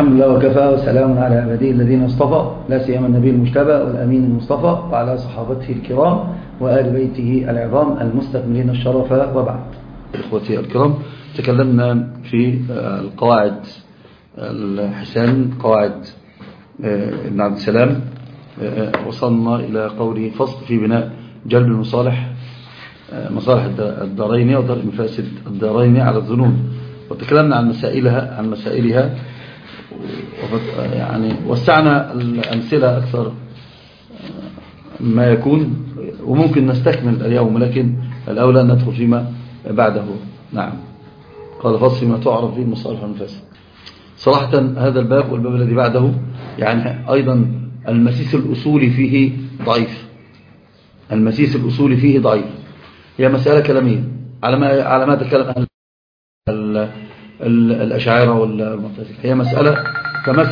الحمد لله وكفى وسلام على عباده الذين اصطفى لا سيما النبي المجتبى والأمين المصطفى وعلى صحابته الكرام وآل بيته العظام المستكملين الشرف وبعد إخوتي الكرام تكلمنا في القواعد الحسان قواعد ابن عبد السلام وصلنا إلى قوله فصل في بناء جلب المصالح مصالح الدارين ودار المفاسد الدارين على الظنون وتكلمنا عن مسائلها عن مسائلها يعني وسعنا الأمثلة أكثر ما يكون وممكن نستكمل اليوم لكن الأولى أن ندخل فيما بعده نعم قال فصل ما تعرف فيه المصالح والمفاسد صراحة هذا الباب والباب الذي بعده يعني أيضا المسيس الأصولي فيه ضعيف المسيس الأصولي فيه ضعيف هي مسألة كلامية على ما على ما تكلم الأشاعرة والمعتزلة هي مسألة تمس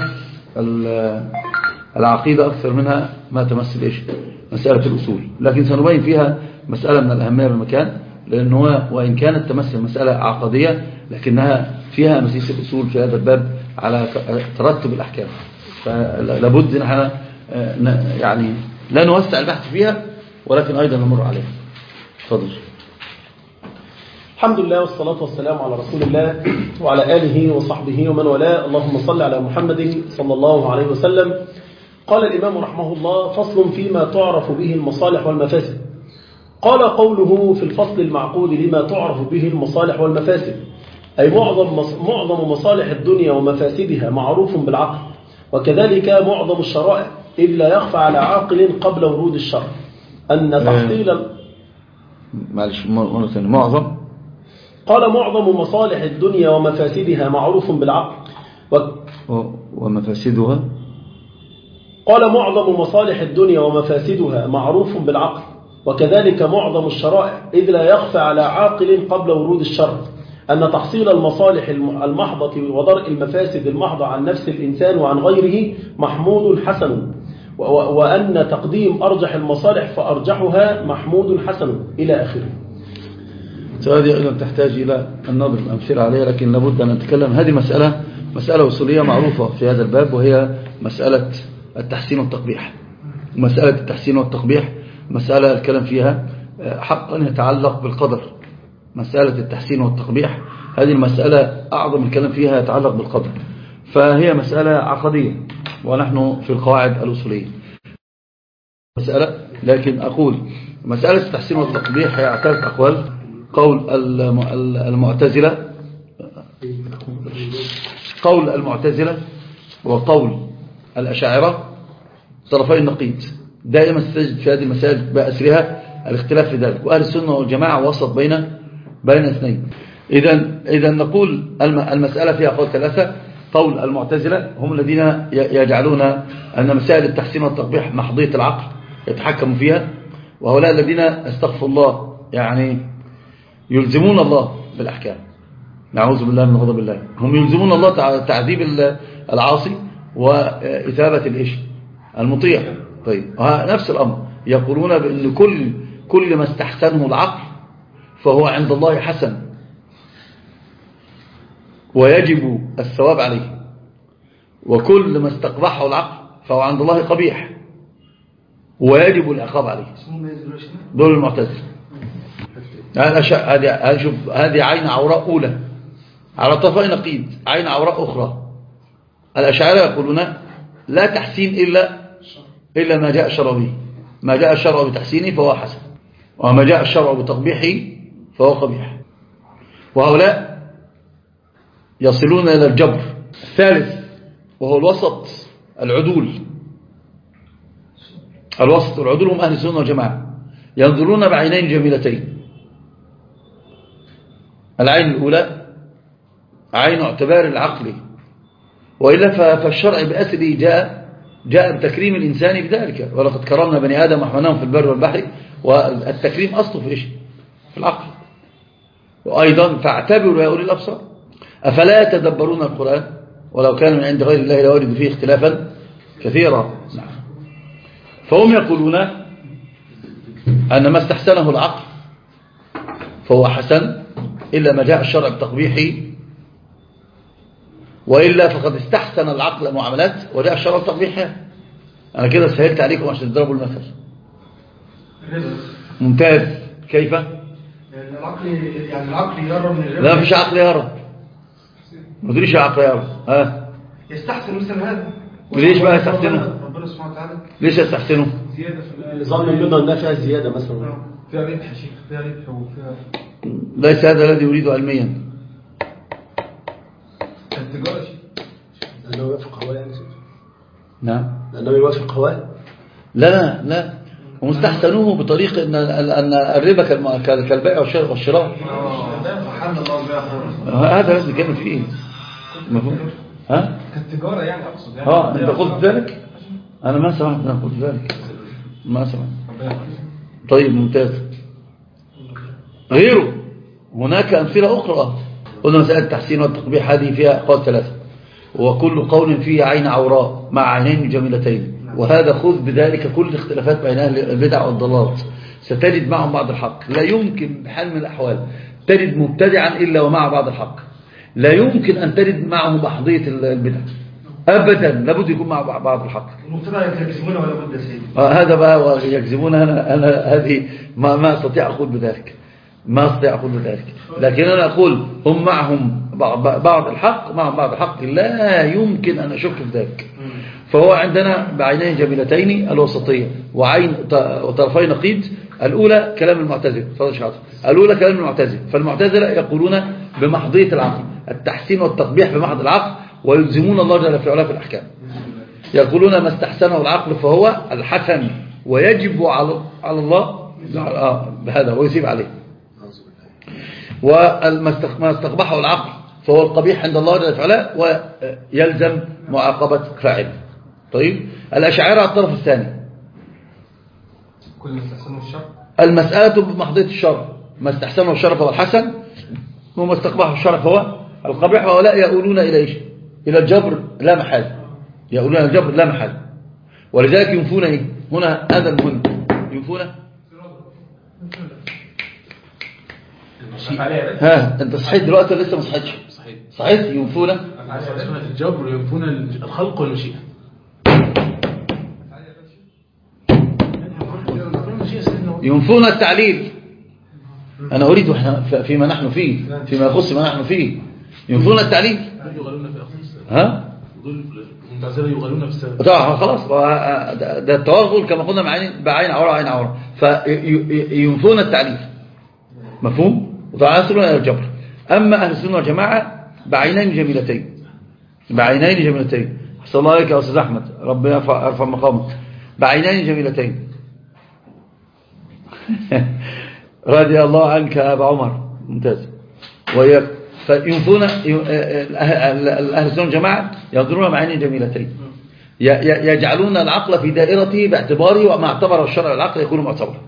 العقيدة أكثر منها ما تمس إيش مسألة الأصول لكن سنبين فيها مسألة من الأهمية بالمكان لأنه وإن كانت تمس مسألة عقدية لكنها فيها مسيس الأصول في هذا الباب على ترتب الأحكام فلابد نحن يعني لا نوسع البحث فيها ولكن أيضا نمر عليها تفضل الحمد لله والصلاة والسلام على رسول الله وعلى آله وصحبه ومن والاه اللهم صل على محمد صلى الله عليه وسلم قال الإمام رحمه الله فصل فيما تعرف به المصالح والمفاسد قال قوله في الفصل المعقود لما تعرف به المصالح والمفاسد أي معظم, معظم مصالح الدنيا ومفاسدها معروف بالعقل وكذلك معظم الشرائع إذ لا يخفى على عاقل قبل ورود الشرع أن تحصيل معلش مرة ثانية معظم قال معظم مصالح الدنيا ومفاسدها معروف بالعقل و... ومفاسدها قال معظم مصالح الدنيا ومفاسدها معروف بالعقل وكذلك معظم الشرائع إذ لا يخفى على عاقل قبل ورود الشرع أن تحصيل المصالح المحضة وضرء المفاسد المحضة عن نفس الإنسان وعن غيره محمود حسن وأن تقديم أرجح المصالح فأرجحها محمود حسن إلى آخره هذه أيضا تحتاج إلى النظر الأمثلة عليها لكن لابد أن نتكلم هذه مسألة مسألة وصولية معروفة في هذا الباب وهي مسألة التحسين والتقبيح مسألة التحسين والتقبيح مسألة الكلام فيها حقا يتعلق بالقدر مسألة التحسين والتقبيح هذه المسألة أعظم الكلام فيها يتعلق بالقدر فهي مسألة عقدية ونحن في القواعد الأصولية مسألة لكن أقول مسألة التحسين والتقبيح هي ثلاث أقوال قول المعتزلة قول المعتزلة وقول الأشاعرة طرفي النقيض دائما ستجد في هذه المسائل بأسرها الاختلاف في ذلك وأهل السنة والجماعة وسط بين بين اثنين إذا إذا نقول المسألة فيها قول ثلاثة قول المعتزلة هم الذين يجعلون أن مسائل التحسين والتقبيح محضية العقل يتحكم فيها وهؤلاء الذين استغفر الله يعني يلزمون الله بالأحكام نعوذ بالله من غضب الله هم يلزمون الله تعذيب العاصي وإثابة الإيش المطيع طيب نفس الأمر يقولون بأن كل كل ما استحسنه العقل فهو عند الله حسن ويجب الثواب عليه وكل ما استقبحه العقل فهو عند الله قبيح ويجب العقاب عليه دول المعتزله هذه شوف هذه عين عوراء أولى على طرفي نقيض عين عوراء أخرى الأشاعرة يقولون لا تحسين إلا إلا ما جاء الشرع به ما جاء الشرع بتحسينه فهو حسن وما جاء الشرع بتقبيحه فهو قبيح وهؤلاء يصلون إلى الجبر الثالث وهو الوسط العدول الوسط العدول هم أهل السنة والجماعة ينظرون بعينين جميلتين العين الأولى عين اعتبار العقل وإلا فالشرع بأسره جاء جاء بتكريم الإنسان بذلك ولقد كرمنا بني آدم وحملناهم في البر والبحر والتكريم أصله في إيش في العقل وأيضا فاعتبروا يا أولي الأبصار أفلا يتدبرون القرآن ولو كان من عند غير الله لوجدوا فيه اختلافا كثيرا نعم فهم يقولون أن ما استحسنه العقل فهو حسن إلا ما جاء الشرع بتقبيحه وإلا فقد استحسن العقل معاملات وده الشرع التقبيح أنا كده سهلت عليكم عشان تضربوا المثل ممتاز كيف؟ يعني العقل يعني العقل يرى من الربا لا مفيش عقل يرى ما تقوليش عقل يرى ها يستحسن مثلا هذا ليش بقى يستحسنه؟ ربنا سبحانه وتعالى ليش يستحسنوا زيادة في نظام البيضة انها فيها زيادة مثلا فيها ربح يا شيخ فيها ربح وفيها ليس هذا الذي يريد علميا التجارة يا شيخ لأنه يوافق هواه يعني نعم لأنه يوافق هواه لا لا لا ومستحسنوه بطريق ان ان الربا كالم- كال- كالبيع والشراء والشراء سبحان الله بيها هذا لازم نتكلم فيه مفهوم ها كالتجارة يعني أقصد يعني اه انت قلت ذلك انا ما سمعت انا قلت ذلك ما سمعت ربنا يحفظك. طيب ممتاز غيره هناك أمثلة أخرى قلنا مسألة التحسين والتقبيح هذه فيها أقوال ثلاثة وكل قول فيه عين عوراء مع عينين جميلتين وهذا خذ بذلك كل الاختلافات بين أهل البدع والضلالات ستجد معهم بعض الحق لا يمكن بحال من الأحوال تجد مبتدعا إلا ومع بعض الحق لا يمكن أن تجد معه بحضية البدع أبدا لابد يكون مع بعض الحق المبتدع يكذبون ولا بد يا سيدي آه، هذا بقى يكذبون أنا, أنا هذه ما, ما أستطيع أقول بذلك ما أستطيع أقول بذلك لكن أنا أقول هم معهم بعض بعض الحق معهم بعض الحق لا يمكن أن أشك في ذلك فهو عندنا بعينين جميلتين الوسطية وعين ط- وطرفي نقيض الأولى كلام المعتزل فضل شاطر الأولى كلام المعتزل فالمعتزلة يقولون بمحضية العقل التحسين والتقبيح بمحض العقل ويلزمون الله جل في علاه في الأحكام يقولون ما استحسنه العقل فهو الحسن ويجب على على الله آه، بهذا ويسيب عليه وما استقبحه العقل فهو القبيح عند الله جل وعلا ويلزم معاقبة فاعله طيب الأشاعرة على الطرف الثاني كل ما استحسنوا الشر المسألة بمحضية الشر ما استحسنه الشر فهو الحسن وما استقبحه الشر فهو القبيح وهؤلاء يقولون إلى إيش إلى الجبر لا محال يقولون إلى الجبر لا محال ولذلك ينفون إيه هنا هذا المهم ينفون ها أنت صحيت دلوقتي ولا لسه ما صحيتش صحيح صحيت ينفون الجبر ينفون الخلق والمشيئة ينفون التعليل أنا أريد إحنا فيما نحن فيه فيما يخص ما نحن فيه ينفون التعليل دول يغالون في أخص ها دول المعتزلة يغالون في السبب طبعا خلاص هو- ده ده التواغل كما قلنا بعين بعين عورة عين عورة فينفون التعليل مفهوم وطبعا يصلون إلى الجبر أما أهل السنة والجماعة بعينين جميلتين بعينين جميلتين أحسن الله عليك يا أستاذ أحمد ربنا يرفع يرفع مقامك بعينين جميلتين رضي الله عنك يا أبا عمر ممتاز وإياك فينفون ي- أهل أهل السنة والجماعة ينظرون بعينين جميلتين ي- ي- يجعلون العقل في دائرته باعتباره وما اعتبره الشرع العقل يكون معتبرا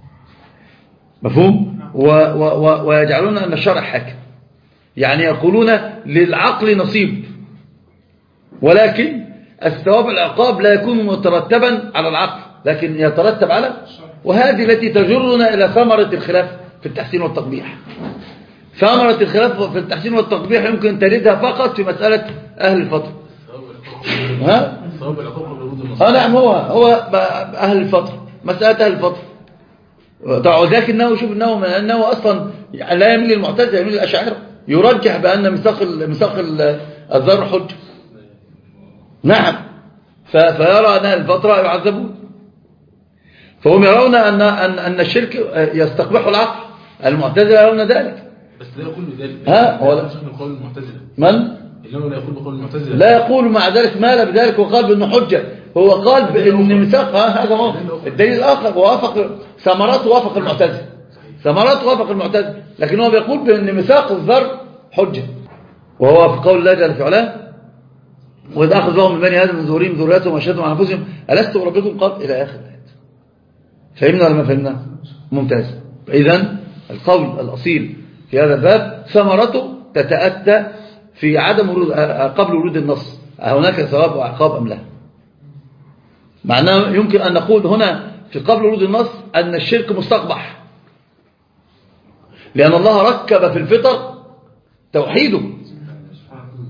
مفهوم و و و ويجعلون أن الشرع حاكم يعني يقولون للعقل نصيب ولكن الثواب العقاب لا يكون مترتبا على العقل لكن يترتب على وهذه التي تجرنا إلى ثمرة الخلاف في التحسين والتقبيح ثمرة الخلاف في التحسين والتقبيح يمكن تجدها فقط في مسألة أهل الفترة ها؟ ثواب العقاب قبل ورود النصر اه نعم هو هو بقى أهل الفترة مسألة أهل الفترة طبعا ولكنه شوف انه من انه اصلا لا يميل للمعتزله يميل للاشاعره يرجح بان ميثاق ال- ميثاق ال- الذر حجه نعم ف- فيرى ان أهل الفتره يعذبون فهم يرون ان ان ان الشرك يستقبح العقل المعتزله يرون ذلك بس لا يقول بذلك ها؟ هو لا- مش من قول المعتزلة من إنما لا يقول بقول المعتزلة لا يقول مع ذلك مال بذلك وقال بانه حجه هو قال بان ميثاق ها، هذا هو الدليل الاخر ووافق ثمراته وافق المعتزله ثمراته وافق المعتزله لكن هو بيقول بان ميثاق الذر حجه وهو في قول الله جل في علاه واذا اخذ لهم من بني ادم من ظهورهم ذريتهم واشهدهم على انفسهم الست بربكم قال الى اخر الايات فهمنا ولا ما فهمنا ممتاز اذا القول الاصيل في هذا الباب ثمرته تتاتى في عدم ورود قبل ورود النص هناك ثواب وعقاب ام لا معناه يمكن ان نقول هنا في قبل ورود النص ان الشرك مستقبح لان الله ركب في الفطر توحيده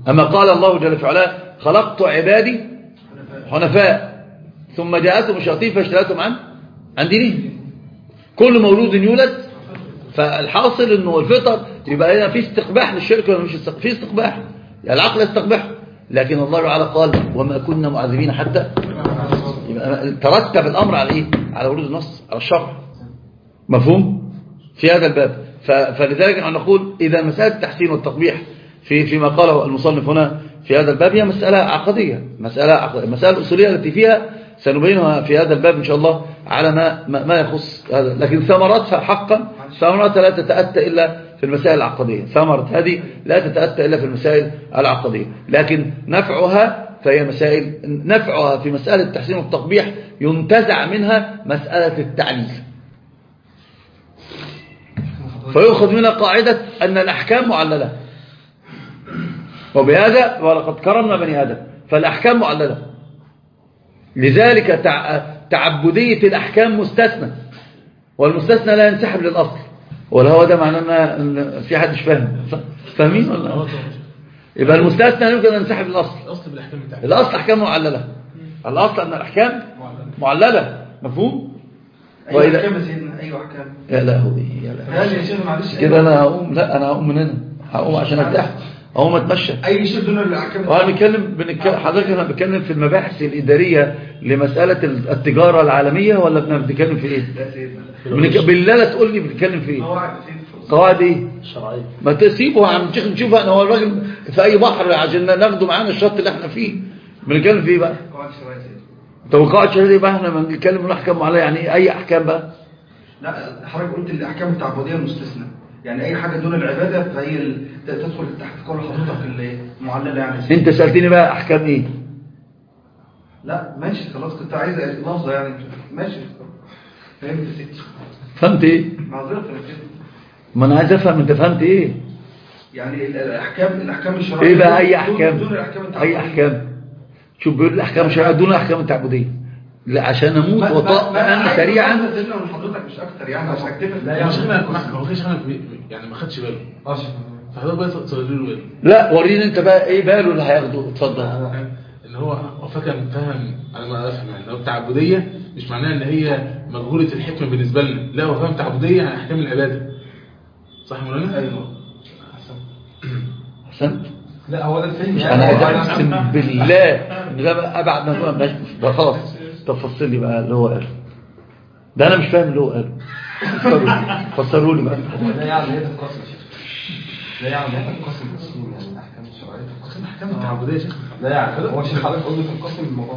أما قال الله جل في علاه خلقت عبادي حنفاء ثم جاءتهم الشياطين فاشتريتهم عن عن دينهم كل مولود يولد فالحاصل انه الفطر يبقى هنا في استقباح للشرك ولا مش استق- في استقباح يعني العقل يستقبح لكن الله تعالى قال وما كنا معذبين حتى يبقى ترتب الامر على ايه على ورود النص على الشرع مفهوم في هذا الباب ف- فلذلك نحن نقول اذا مساله التحسين والتقبيح في فيما قاله المصنف هنا في هذا الباب هي مساله عقديه مساله عقدية. المساله الاصوليه التي فيها سنبينها في هذا الباب ان شاء الله على ما ما ما يخص هذا لكن ثمرتها حقا ثمرتها لا تتاتى الا في المسائل العقديه ثمره هذه لا تتاتى الا في المسائل العقديه لكن نفعها فهي مسائل نفعها في مساله التحسين والتقبيح ينتزع منها مساله التعليل فيؤخذ منها قاعدة أن الأحكام معللة وبهذا ولقد كرمنا بني آدم فالأحكام معللة لذلك تع... تعبدية الأحكام مستثنى والمستثنى لا ينسحب للأصل ولا هو ده معناه أن في حد مش فاهم فاهمين ولا لا؟ يبقى المستثنى يمكن أن ينسحب للأصل الاصل بالاحكام بتاعتك الأصل أحكام معللة الأصل أن الأحكام معللة مفهوم ايوه وإذا احكام يا سيدنا ايوه احكام يا لهوي يا لهوي هل يا شيخ معلش كده انا هقوم لا انا هقوم من هنا هقوم عشان ارتاح هقوم اتمشى اي شيء دون الاحكام وانا بنتكلم بنتكلم حضرتك انا بتكلم في المباحث الاداريه لمساله التجاره العالميه ولا بن- بنتكلم في ايه لا سيدنا بنك- بالله لا تقول لي بنتكلم في ايه قواعد يا سيدنا قواعد ايه الشرعية ما تسيبه يا عم الشيخ نشوف انا هو الراجل في اي بحر عشان ناخده معانا الشط اللي احنا فيه بنتكلم في ايه بقى قواعد شرعيه يا سيدنا طب القواعد الشرعيه دي بقى احنا ما بنتكلم من احكام معينه يعني ايه اي احكام بقى لا حضرتك قلت الاحكام التعبديه المستثنى يعني اي حاجه دون العباده فهي ال- تدخل تحت قول حضرتك المعلله يعني يا سيدنا. انت سالتني بقى احكام ايه لا ماشي خلاص كنت عايز لفظه يعني ماشي فهمت يا سيدي فهمت ايه معذره يا سيدي ما انا عايز افهم انت فهمت ايه يعني ال- الاحكام الاحكام الشرعيه ايه بقى دون- اي دون- احكام دون الاحكام التعبديه اي احكام شوف بيقول الاحكام الشرعيه دون الاحكام التعبديه لا عشان اموت ما- ما- وطأ ما- انا عايز سريعا أفهم سيدنا من حضرتك مش اكتر يعني عشان اكتفي لا هو شيخنا هو في شيخنا بي- يعني ما خدش باله فحضرتك بقى تصغر له باله لا وريني انت بقى ايه باله اللي هياخده اتفضل ان هو هو فاكر فهم انا ما افهم يعني لو التعبديه مش معناها ان هي مجهوله الحكمه بالنسبه لنا لا هو فاهم تعبديه يعني احكام العباده صح يا مولانا؟ ايوه احسنت لا هو ده الفهم انا عايز اقسم بالله ان ده بقى ابعد ما هو ماشي ده خلاص طب فصل لي بقى اللي هو قاله ده انا مش فاهم اللي هو قاله فسروا- فسروا لي بقى لا يعني هي تنقسم لا يعني هي تنقسم تقسيم يعني الاحكام الشرعيه تنقسم احكام التعبديه يا شيخ لا يعني هو شيخ حضرتك قول له تنقسم الموضوع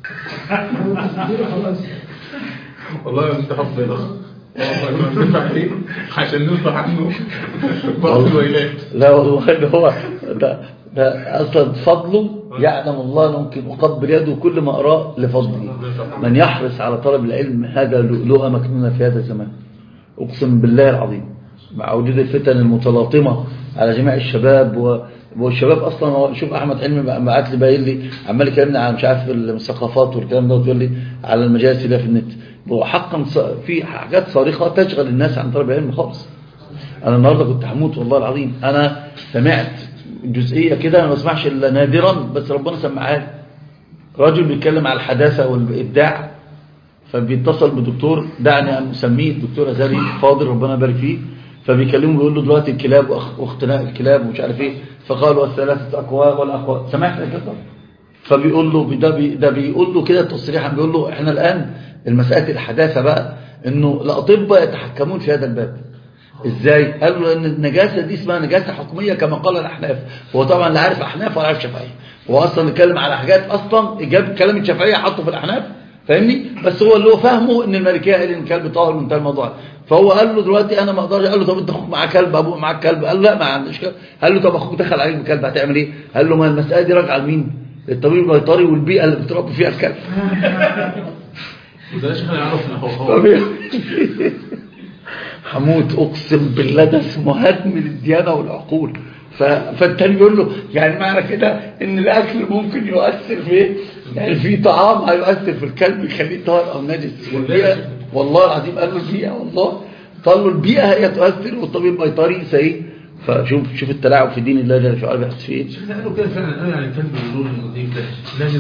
والله انت حب يا اخ والله ما بندفع عليه عشان ندفع عنه بعض الويلات لا والله ده هو ده, ده اصلا فضله يعلم الله أنه ممكن اقبل يده كل ما اراه لفضله من يحرص على طلب العلم هذا لؤلؤه مكنونه في هذا الزمان اقسم بالله العظيم مع وجود الفتن المتلاطمه على جميع الشباب و... والشباب اصلا هو شوف احمد حلمي بقى- بعت لي باين لي عمال يكلمني عن مش عارف الثقافات والكلام ده وتقول لي على المجالس اللي في النت هو حقا ص- في حاجات صارخه تشغل الناس عن طلب العلم خالص انا النهارده كنت هموت والله العظيم انا سمعت جزئيه كده انا ما بسمعش الا نادرا بس ربنا سمعها لي راجل بيتكلم على الحداثه والابداع فبيتصل بدكتور دعني ان اسميه الدكتور ازاري فاضل ربنا يبارك فيه فبيكلمه بيقول له دلوقتي الكلاب وأخ- واختناق الكلاب ومش عارف ايه فقالوا الثلاثه اقوى والاقوى سمعت كده فبيقول له ده بي ده بيقول له كده تصريحا بيقول له احنا الان المساله الحداثه بقى انه الاطباء يتحكمون في هذا الباب ازاي قال له ان النجاسه دي اسمها نجاسه حكميه كما قال الاحناف هو طبعا لا عارف احناف ولا عارف شافعيه هو اصلا اتكلم على حاجات اصلا جاب كلام الشافعيه حطه في الاحناف فاهمني بس هو اللي هو فاهمه ان الملكيه قال ان الكلب طاهر وانتهى الموضوع فهو قال له دلوقتي انا ما اقدرش قال له طب انت اخوك معاه كلب ابوك معاه كلب قال له لا ما عنديش كلب قال له طب اخوك دخل عليك بكلب هتعمل ايه قال له ما المساله دي راجعه لمين الطبيب البيطري والبيئه اللي بتربي فيها الكلب وده يا شيخ يعرف ان هو هو طبيعي. هموت اقسم بالله ده اسمه هدم للديانه والعقول ف... فالتاني بيقول له يعني معنى كده ان الاكل ممكن يؤثر في ايه؟ يعني في طعام هيؤثر في الكلب يخليه طاهر او نجس والبيئه والله العظيم قال له البيئه والله قال له البيئه هي تؤثر والطبيب البيطري سي فشوف شوف التلاعب في دين الله جل في علا بيحدث فيه شيخنا قالوا كده فعلا قالوا يعني كان بيقولوا النظيف ده لازم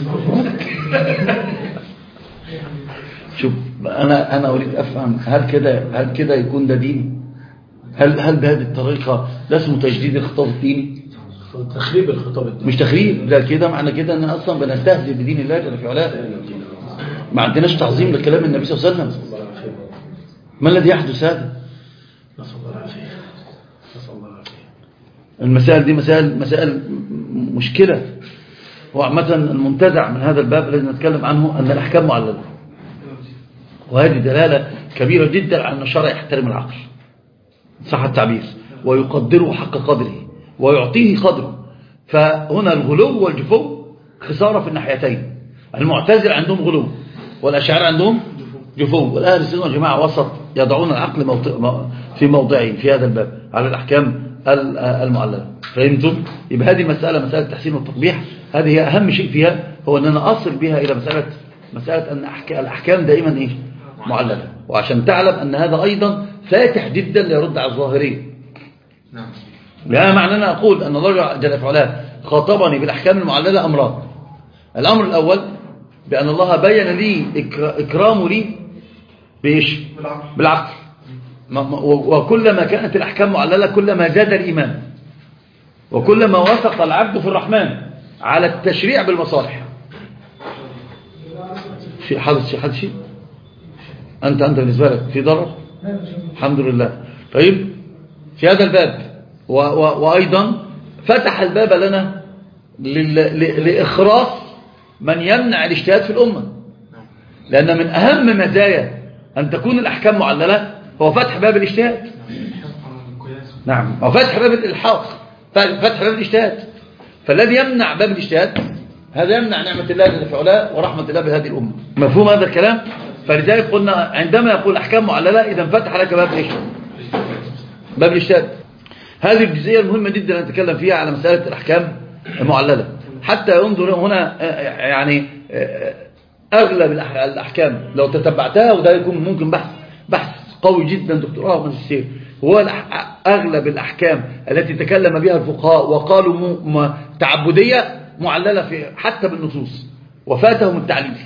شوف انا انا اريد افهم هل كده هل كده يكون ده دين هل هل بهذه الطريقه ده اسمه تجديد الخطاب الديني تخريب الخطاب الديني مش تخريب ده كده معنى كده ان اصلا بنستهزئ بدين الله جل في علاه ما عندناش تعظيم لكلام النبي صلى الله عليه وسلم ما الذي يحدث هذا نسأل الله العافية نسأل الله العافية المسائل دي مسائل مسائل م- مشكلة وعامة المنتزع من هذا الباب الذي نتكلم عنه أن الأحكام معللة وهذه دلالة كبيرة جدا على أن الشرع يحترم العقل صح التعبير ويقدره حق قدره ويعطيه قدره فهنا الغلو والجفو خسارة في الناحيتين المعتزل عندهم غلو والأشاعرة عندهم جفو والأهل السنة والجماعة وسط يضعون العقل موطئ في موضعه في هذا الباب على الأحكام ال- المعللة فهمتم؟ يبقى هذه مسألة مسألة التحسين والتقبيح هذه هي أهم شيء فيها هو أن أنا أصل بها إلى مسألة مسألة أن أحك- الأحكام دائما إيه؟ معللة وعشان تعلم أن هذا أيضا فاتح جدا ليرد على الظاهرين نعم بهذا معنى أنا أقول أن الله جل في علاه خاطبني بالأحكام المعللة أمران الأمر الأول بأن الله بين لي إكرا- إكرامه لي بإيش بالعقل بالعقل ما- ما- و- وكلما كانت الأحكام معللة كلما زاد الإيمان وكلما وثق العبد في الرحمن على التشريع بالمصالح في حدث شيء حدث شيء أنت أنت بالنسبة لك في ضرر الحمد لله طيب في هذا الباب و و وأيضا فتح الباب لنا لل- ل- لإخراس من يمنع الاجتهاد في الأمة لأن من أهم مزايا أن تكون الأحكام معللة هو فتح باب الاجتهاد نعم هو فتح باب الإلحاق فتح باب الاجتهاد فالذي يمنع باب الاجتهاد هذا يمنع نعمة الله جل في علاه ورحمة الله بهذه الأمة مفهوم هذا الكلام فلذلك قلنا عندما يقول أحكام معللة إذا فتح لك باب ايش باب الاجتهاد هذه الجزئية المهمة جدا نتكلم فيها على مسألة الأحكام المعللة حتى ينظر هنا آه، يعني آه، أغلب الأح- الأحكام لو تتبعتها وده يكون ممكن بحث بحث قوي جدا دكتوراه وماجستير هو الأح- أغلب الأحكام التي تكلم بها الفقهاء وقالوا م- م- تعبدية معللة في حتى بالنصوص وفاتهم التعليل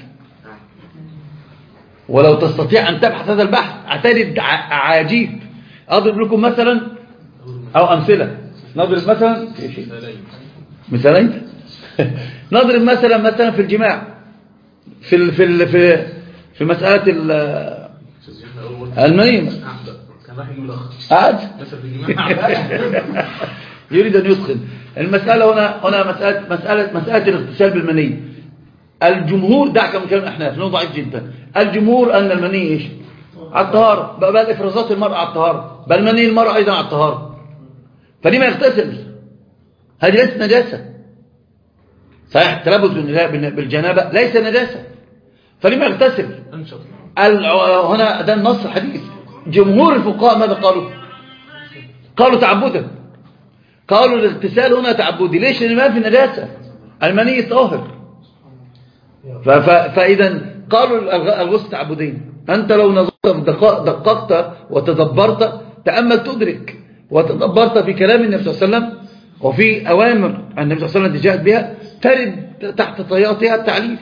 ولو تستطيع أن تبحث هذا البحث اعتدد ع- عجيب أضرب لكم مثلا أو أمثلة نضرب مثلا مثالين نضرب مثلا مثلا في الجماع في ال في ال في في مسألة ال- المنية كان راح يجيب الاخ قاعد مثلا في الجماعه يريد أن يتقن المسألة هنا هنا مسألة مسألة مسألة الاغتسال بالمني الجمهور دعك من كلام الأحناف لأنه ضعيف جدا الجمهور أن المني إيش على الطهارة بل بل إفرازات المرأة على الطهارة بل مني المرأة أيضا على الطهارة فلما يغتسل هذه ليست نجاسة صحيح التلبس بالن- بالجنابة ليس نجاسة فلما يغتسل انشط الع- هنا ده النص الحديث جمهور الفقهاء ماذا قالوا قالوا تعبدا قالوا الاغتسال هنا تعبدي ليش لان ما في نجاسة المني طاهر ف- ف- فاذا قالوا الغ- الغسل تعبدين انت لو نظرت دق- دققت وتدبرت تأمل تدرك وتدبرت في كلام النبي صلى الله عليه وسلم وفي أوامر النبي صلى الله عليه وسلم تجاهد بها ترد تحت طياتها التعليل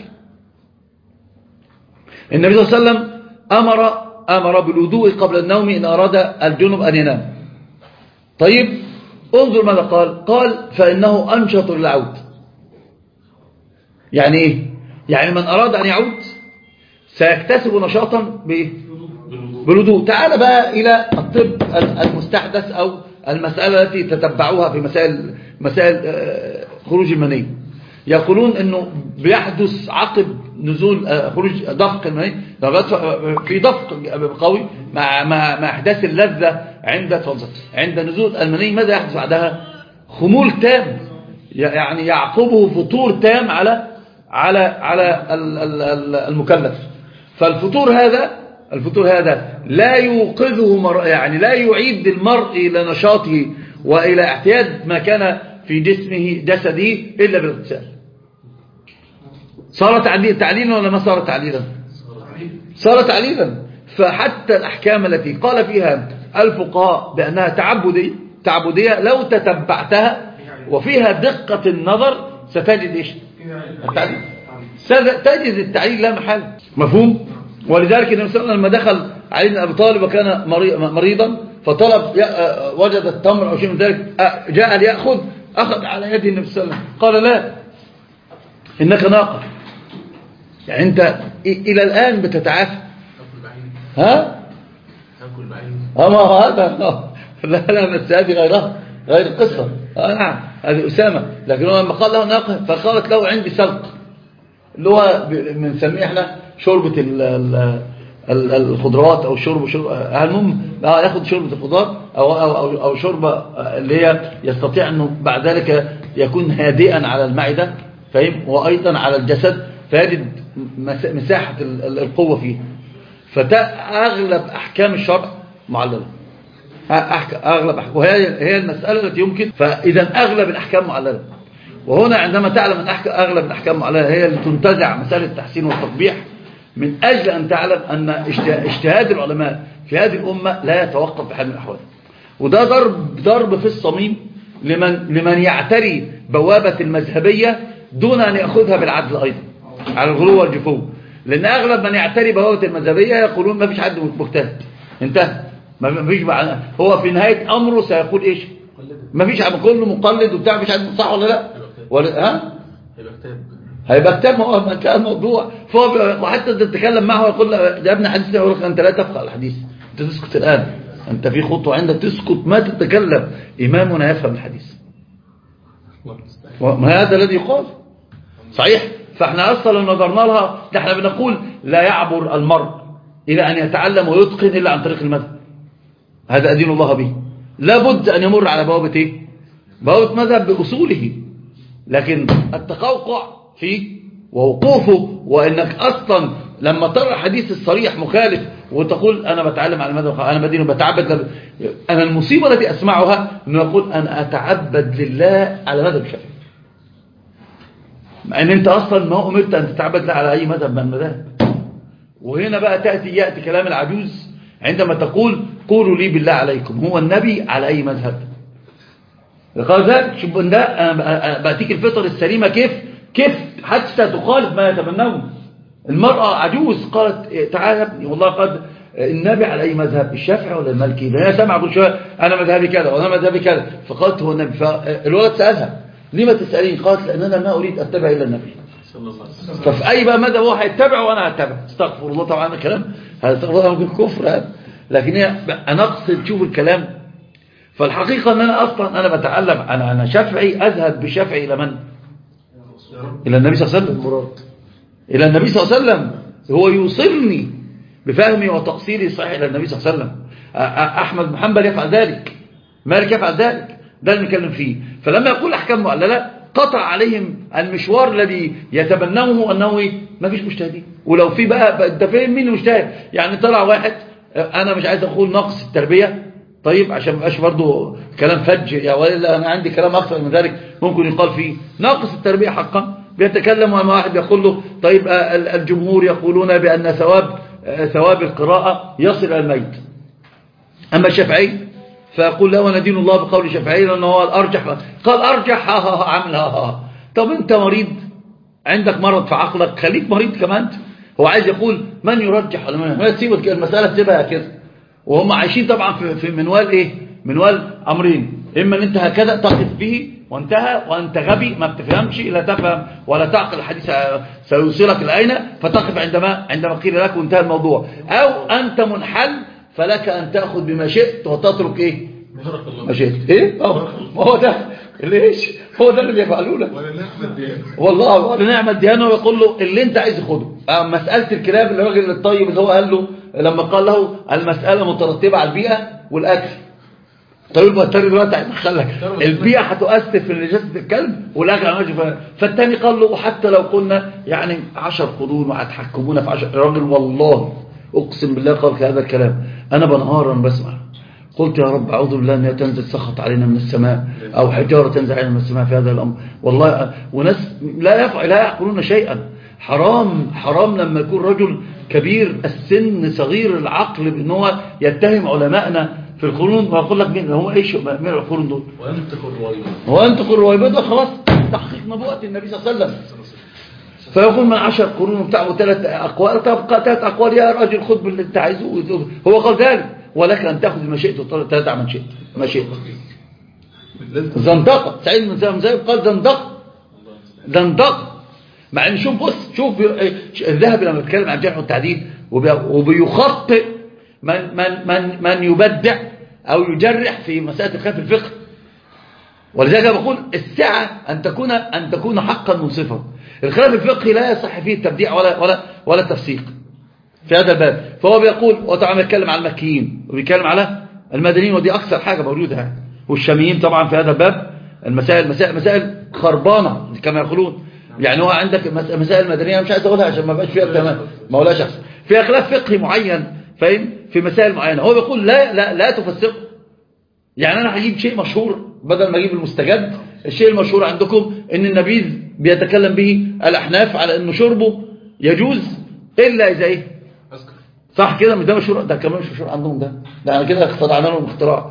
النبي صلى الله عليه وسلم أمر أمر بالوضوء قبل النوم إن أراد الجنب أن ينام طيب انظر ماذا قال قال فإنه أنشط للعود يعني إيه يعني من أراد أن يعود سيكتسب نشاطا بإيه بالوضوء تعال بقى إلى الطب المستحدث أو المسألة التي تتبعوها في مسائل مسائل آه، خروج المني يقولون أنه بيحدث عقب نزول آه، خروج دفق المني في دفق قوي مع مع مع احداث اللذة عند اتفضل. عند نزول المني ماذا يحدث بعدها خمول تام يعني يعقبه فطور تام على على على ال- ال- ال- المكلف فالفطور هذا الفطور هذا لا يوقظه مر يعني لا يعيد المرء إلى نشاطه وإلى اعتياد ما كان في جسمه جسده إلا بالاغتسال صار تعليل تعليلا ولا ما صار تعليلا صار تعليلا فحتى الأحكام التي قال فيها الفقهاء بأنها تعبدي تعبدية لو تتبعتها وفيها دقة النظر ستجد إيش التعليل ست- تجد التعليل لا محل مفهوم ولذلك النبي صلى الله عليه وسلم لما دخل علي بن أبي طالب وكان مري- مريضا فطلب ي- آه، وجد التمر أو شيء من ذلك آه، جاء ليأخذ أخذ على يد النبي صلى الله عليه وسلم قال لا إنك ناقة يعني أنت إ- إلى الآن بتتعافى تاكل بعين ها تاكل بعين اه ما هو هذا آه. لا لا بس هذه غيرها غير القصة آه نعم هذه أسامة لكن هو لما قال له ناقة فقالت له عندي سلق اللي هو ب- بنسميه احنا شوربة ال- ال- ال- الخضروات أو شرب شرب آه، المهم آه، ياخد شوربة الخضار أو, أو, أو, أو شوربة آه، اللي هي يستطيع أنه بعد ذلك يكون هادئا على المعدة فاهم وأيضا على الجسد فيجد مس- مساحة ال- ال- القوة فيه فأغلب أحكام الشرع معللة أحك- أغلب أحكام وهي هي المسألة التي يمكن فإذا أغلب الأحكام معللة وهنا عندما تعلم أن أحك- أغلب الأحكام معللة هي اللي تنتزع مسألة التحسين والتطبيح من أجل أن تعلم أن اجت- اجتهاد العلماء في هذه الأمة لا يتوقف بحال من الأحوال وده ضرب ضرب في الصميم لمن لمن يعتري بوابة المذهبية دون أن يأخذها بالعدل أيضا على الغلو والجفو لأن أغلب من يعتري بوابة المذهبية يقولون ما فيش حد مجتهد انتهى ما ما فيش معنى هو في نهاية أمره سيقول إيش ما فيش عم كله مقلد وبتاع مفيش حد صح ولا لا ولا ها هيبقى كتاب هيبقى كتاب ما هو ما انتهى الموضوع فهو بي- وحتى انت تتكلم معه ويقول له يا ابن حديث يقول لك انت لا تفقه الحديث انت تسكت الان انت في خطوه عندك تسكت ما تتكلم امامنا يفهم الحديث الله المستعان وما هذا الذي يقال صحيح فاحنا اصلا لو نظرنا لها ده احنا بنقول لا يعبر المرء الى ان يتعلم ويتقن الا عن طريق المذهب هذا ادين الله به لابد ان يمر على بوابه ايه بوابه مذهب باصوله لكن التقوقع فيه ووقوفه وانك اصلا لما ترى الحديث الصريح مخالف وتقول انا بتعلم على المذهب انا بدين وبتعبد لب... انا المصيبه التي اسمعها انه يقول انا اتعبد لله على مذهب الشافعي مع ان انت اصلا ما امرت ان تتعبد لا على اي مذهب من المذاهب وهنا بقى تاتي ياتي كلام العجوز عندما تقول قولوا لي بالله عليكم هو النبي على اي مذهب قال ذلك شوف ده أنا بأتيك الفطر السليمة كيف كيف حتى تخالف ما يتمنون المرأة عجوز قالت إيه، تعال يا ابني والله قد النبي على أي مذهب الشافعي ولا المالكي هي سمع كل شوية أنا مذهبي كذا وأنا مذهبي كذا فقالت هو النبي فالولد سألها لما تسألين قالت لأن أنا ما أريد أتبع إلا النبي صلى الله عليه وسلم ففي أي بقى مذهب هو هيتبعه وأنا هتبع استغفر الله طبعا هذا كلام هذا استغفر الله ممكن كفر هذا لكن هي أنا أقصد شوف الكلام فالحقيقة أن أنا أصلا أنا بتعلم أنا أنا شافعي أذهب بشافعي إلى من؟ إلى النبي صلى الله عليه وسلم إلى النبي صلى الله عليه وسلم هو يوصلني بفهمي وتقصيري صحيح إلى النبي صلى الله عليه وسلم أ- أ- أحمد بن حنبل يفعل ذلك مالك يفعل ذلك ده اللي نتكلم فيه فلما يقول أحكام معللة قطع عليهم المشوار الذي يتبنوه أنه إيه؟ ما فيش مجتهدين ولو في بقى بقى- أنت فاهم مين المجتهد يعني طلع واحد أنا مش عايز أقول نقص التربية طيب عشان ما يبقاش برضه كلام فج يا ولا انا عندي كلام اكثر من ذلك ممكن يقال فيه ناقص التربيه حقا بيتكلم مع واحد يقول له طيب آه، ال- الجمهور يقولون بان ثواب آه، ثواب القراءه يصل الى الميت اما الشافعي فيقول له انا دين الله بقول الشافعي لانه هو الارجح قال ارجح ها ها ها عمل ها ها طب انت مريض عندك مرض في عقلك خليك مريض كمان انت هو عايز يقول من يرجح ولا من ما تسيب المساله تسيبها كده وهم عايشين طبعا في, في منوال ايه منوال امرين اما ان انت هكذا تقف به وانتهى وانت غبي ما بتفهمش لا تفهم ولا تعقل الحديث سيوصلك لاين فتقف عندما عندما قيل لك وانتهى الموضوع او انت منحل فلك ان تاخذ بما شئت وتترك ايه بارك الله ما شئت ايه اه ما هو ده ليش هو ده اللي بيفعلوه لك ولا نحمد ديان والله والله نعم الديانة ويقول له اللي انت عايز خده آه، مسألة الكلاب الراجل الطيب اللي هو قال له لما قال له المسألة مترتبة على البيئة والأكل طيب ما التاني دلوقتي هيدخلك البيئة هتؤثر في نجاسة الكلب والأكل على وجه ف- فالتاني قال له وحتى لو قلنا يعني عشر قرون وهتحكمونا في عشر الراجل والله أقسم بالله قال هذا الكلام أنا بنهارا بسمع قلت يا رب أعوذ بالله أن تنزل سخط علينا من السماء أو حجارة تنزل علينا من السماء في هذا الأمر والله وناس لا يفعل لا يعقلون شيئا حرام حرام لما يكون رجل كبير السن صغير العقل بأن هو يتهم علماءنا في القرون بقول لك مين هو ايش مين القرون دول وينطق الرويبة هو انت قرون رويبة ده خلاص تحقيق نبوة النبي صلى الله عليه وسلم فيقول من عشر قرون بتاعه ثلاث أقوال تبقى ثلاث أقوال يا راجل خذ باللي أنت عايزه هو قال ذلك ولك أن تأخذ ما شئت وتدع من شئت ما شئت زندقة سعيد بن سلام زي قال زندقة زندقة مع ان شوف بص شوف الذهبي لما بيتكلم عن الجرح والتعديل وبي- وبيخطئ من من من من يبدع او يجرح في مساله الخلاف الفقه ولذلك أنا بقول السعة أن تكون أن تكون حقا منصفا الخلاف الفقهي لا يصح فيه التبديع ولا ولا ولا التفسيق في هذا الباب فهو بيقول وطبعا بيتكلم على المكيين وبيتكلم على المدنيين ودي أكثر حاجة موجودة يعني والشاميين طبعا في هذا الباب المسائل مسائل مسائل خربانة كما يقولون يعني هو عندك مس- مسائل المدنية مش عايز أقولها عشان ما بقاش فيها تمام ما ولاش أحسن فيها خلاف فقهي معين فاهم في مسائل معينة هو بيقول لا لا لا تفسقه يعني أنا هجيب شيء مشهور بدل ما أجيب المستجد الشيء المشهور عندكم إن النبيذ بيتكلم به الأحناف على إنه شربه يجوز إلا إذا إيه أذكر صح كده مش ده مشهور ده كمان مش مشهور عندهم ده ده احنا كده اخترعنا لهم اختراع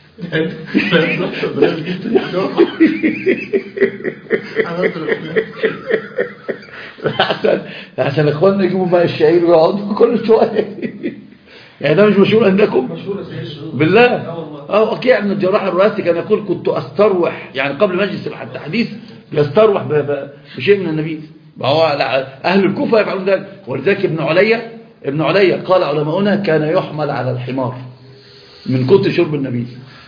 عشان عشان اخواننا يجيبوا بقى الشعير ويقعدوا كل شويه يعني ده مش مشهور عندكم مشهورة زي الشهور بالله اه والله اه وكيع بن الجراح الرئاسي كان يقول كنت استروح يعني قبل مجلس التحديث يستروح ب- ب- بشيء من النبيذ ما هو لا- اهل الكوفه يفعلون ذلك ولذلك ابن عليا ابن عليا قال علماؤنا كان يحمل على الحمار من كتر شرب النبيذ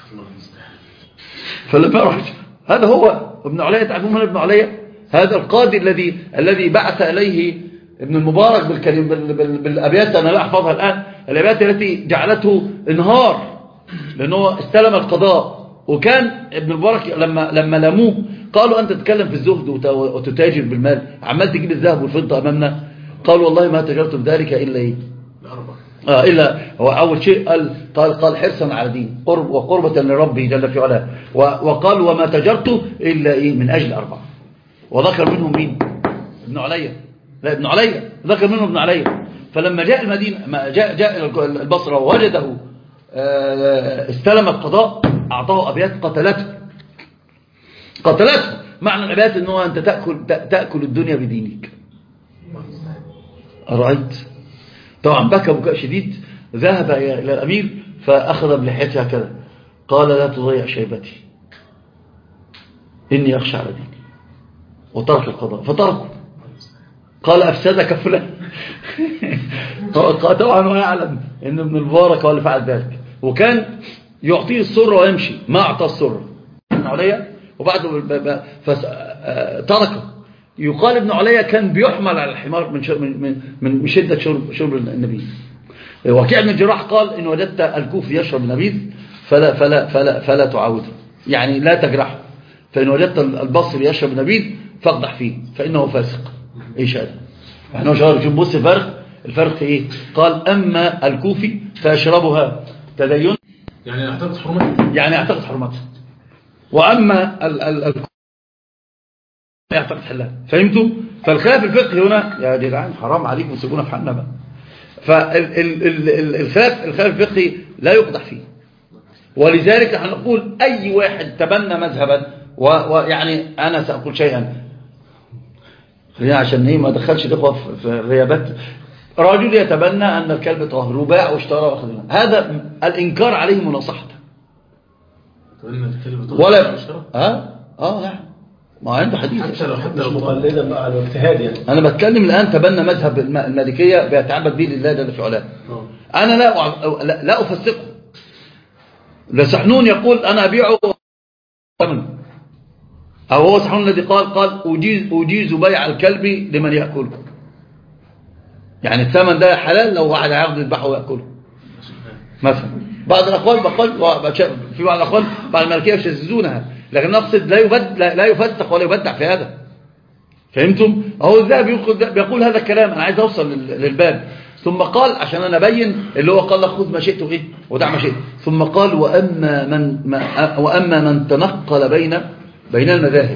فلما راح هذا هو ابن عليا تعرفون من ابن عليا هذا القاضي الذي الذي بعث اليه ابن المبارك بالكلم بال- بال- بالابيات انا لا احفظها الان الابيات التي جعلته انهار لانه استلم القضاء وكان ابن المبارك لما لما لموه قالوا انت تتكلم في الزهد وت- وتتاجر بالمال عمال تجيب الذهب والفضه امامنا قالوا والله ما تجرت بذلك الا ايه الأربع آه إلا هو أول شيء قال قال, قال حرصا على دين قرب وقربة لربه جل في علاه و- وقال وما تجرت إلا إيه من أجل أربعة وذكر منهم مين ابن عليا لا ابن عليا ذكر منهم ابن عليا فلما جاء المدينة ما جاء جاء إلى البصرة ووجده آه، استلم القضاء أعطاه أبيات قتلته قتلته معنى الأبيات أنه أنت تأكل تأكل الدنيا بدينك أرأيت طبعا بكى بكاء شديد ذهب إلى الأمير فأخذ بلحيته هكذا قال لا تضيع شيبتي إني أخشى على ديني وترك القضاء فتركه قال أفسدك فلان طبعا هو يعلم أن ابن المبارك هو اللي فعل ذلك وكان يعطيه السر ويمشي ما أعطى السر ابن عليا وبعد تركه يقال ابن عليا كان بيحمل على الحمار من شر- من من من شدة شرب شرب النبيذ وكيع بن الجراح قال إن وجدت الكوفي يشرب النبيذ فلا فلا فلا فلا تعاوده يعني لا تجرحه فإن وجدت البصري يشرب النبيذ فاقدح فيه فإنه فاسق إيش هذا احنا شهر شوف بص الفرق الفرق في إيه قال أما الكوفي فيشربها تدين يعني أعتقد حرمتها يعني يعتقد حرمتها وأما ال ال ال يعتقد حلها فهمتوا فالخلاف الفقهي هنا يا جدعان حرام عليكم سيبونا في حالنا بقى فالخلاف الخلاف الفقهي لا يقدح فيه ولذلك نحن نقول أي واحد تبنى مذهبا و- ويعني أنا سأقول شيئا خلينا عشان ايه ما دخلش الإخوة في- في غيابات رجل يتبنى أن الكلب طاهر وباع واشترى واخذ منه. هذا الإنكار عليه مناصحته تقولنا الكلمة ولا ها اه نعم ما عنده حديث حتى لو حتى مش لو طالب. مقلدا بقى على الاجتهاد يعني انا بتكلم الان تبنى مذهب الم- المالكيه بيتعبد به لله جل في علاه آه. انا لا أع- لا, لا افسقه لا سحنون يقول انا ابيعه ثمن او هو سحنون الذي قال قال اجيز اجيز بيع الكلب لمن ياكله يعني الثمن ده حلال لو واحد هياخده يذبحه وياكله مثلا بعض الاقوال بقول في بعض الاقوال بعض المالكيه يشذذونها لكن نقصد لا يبد لا لا يفسق ولا يبدع في هذا فهمتم هو الذهب يقول, بيقول هذا الكلام انا عايز اوصل لل- للباب ثم قال عشان انا ابين اللي هو قال لك خذ ما شئت وايه ودع ما شئت ثم قال واما من ما واما من تنقل بين بين المذاهب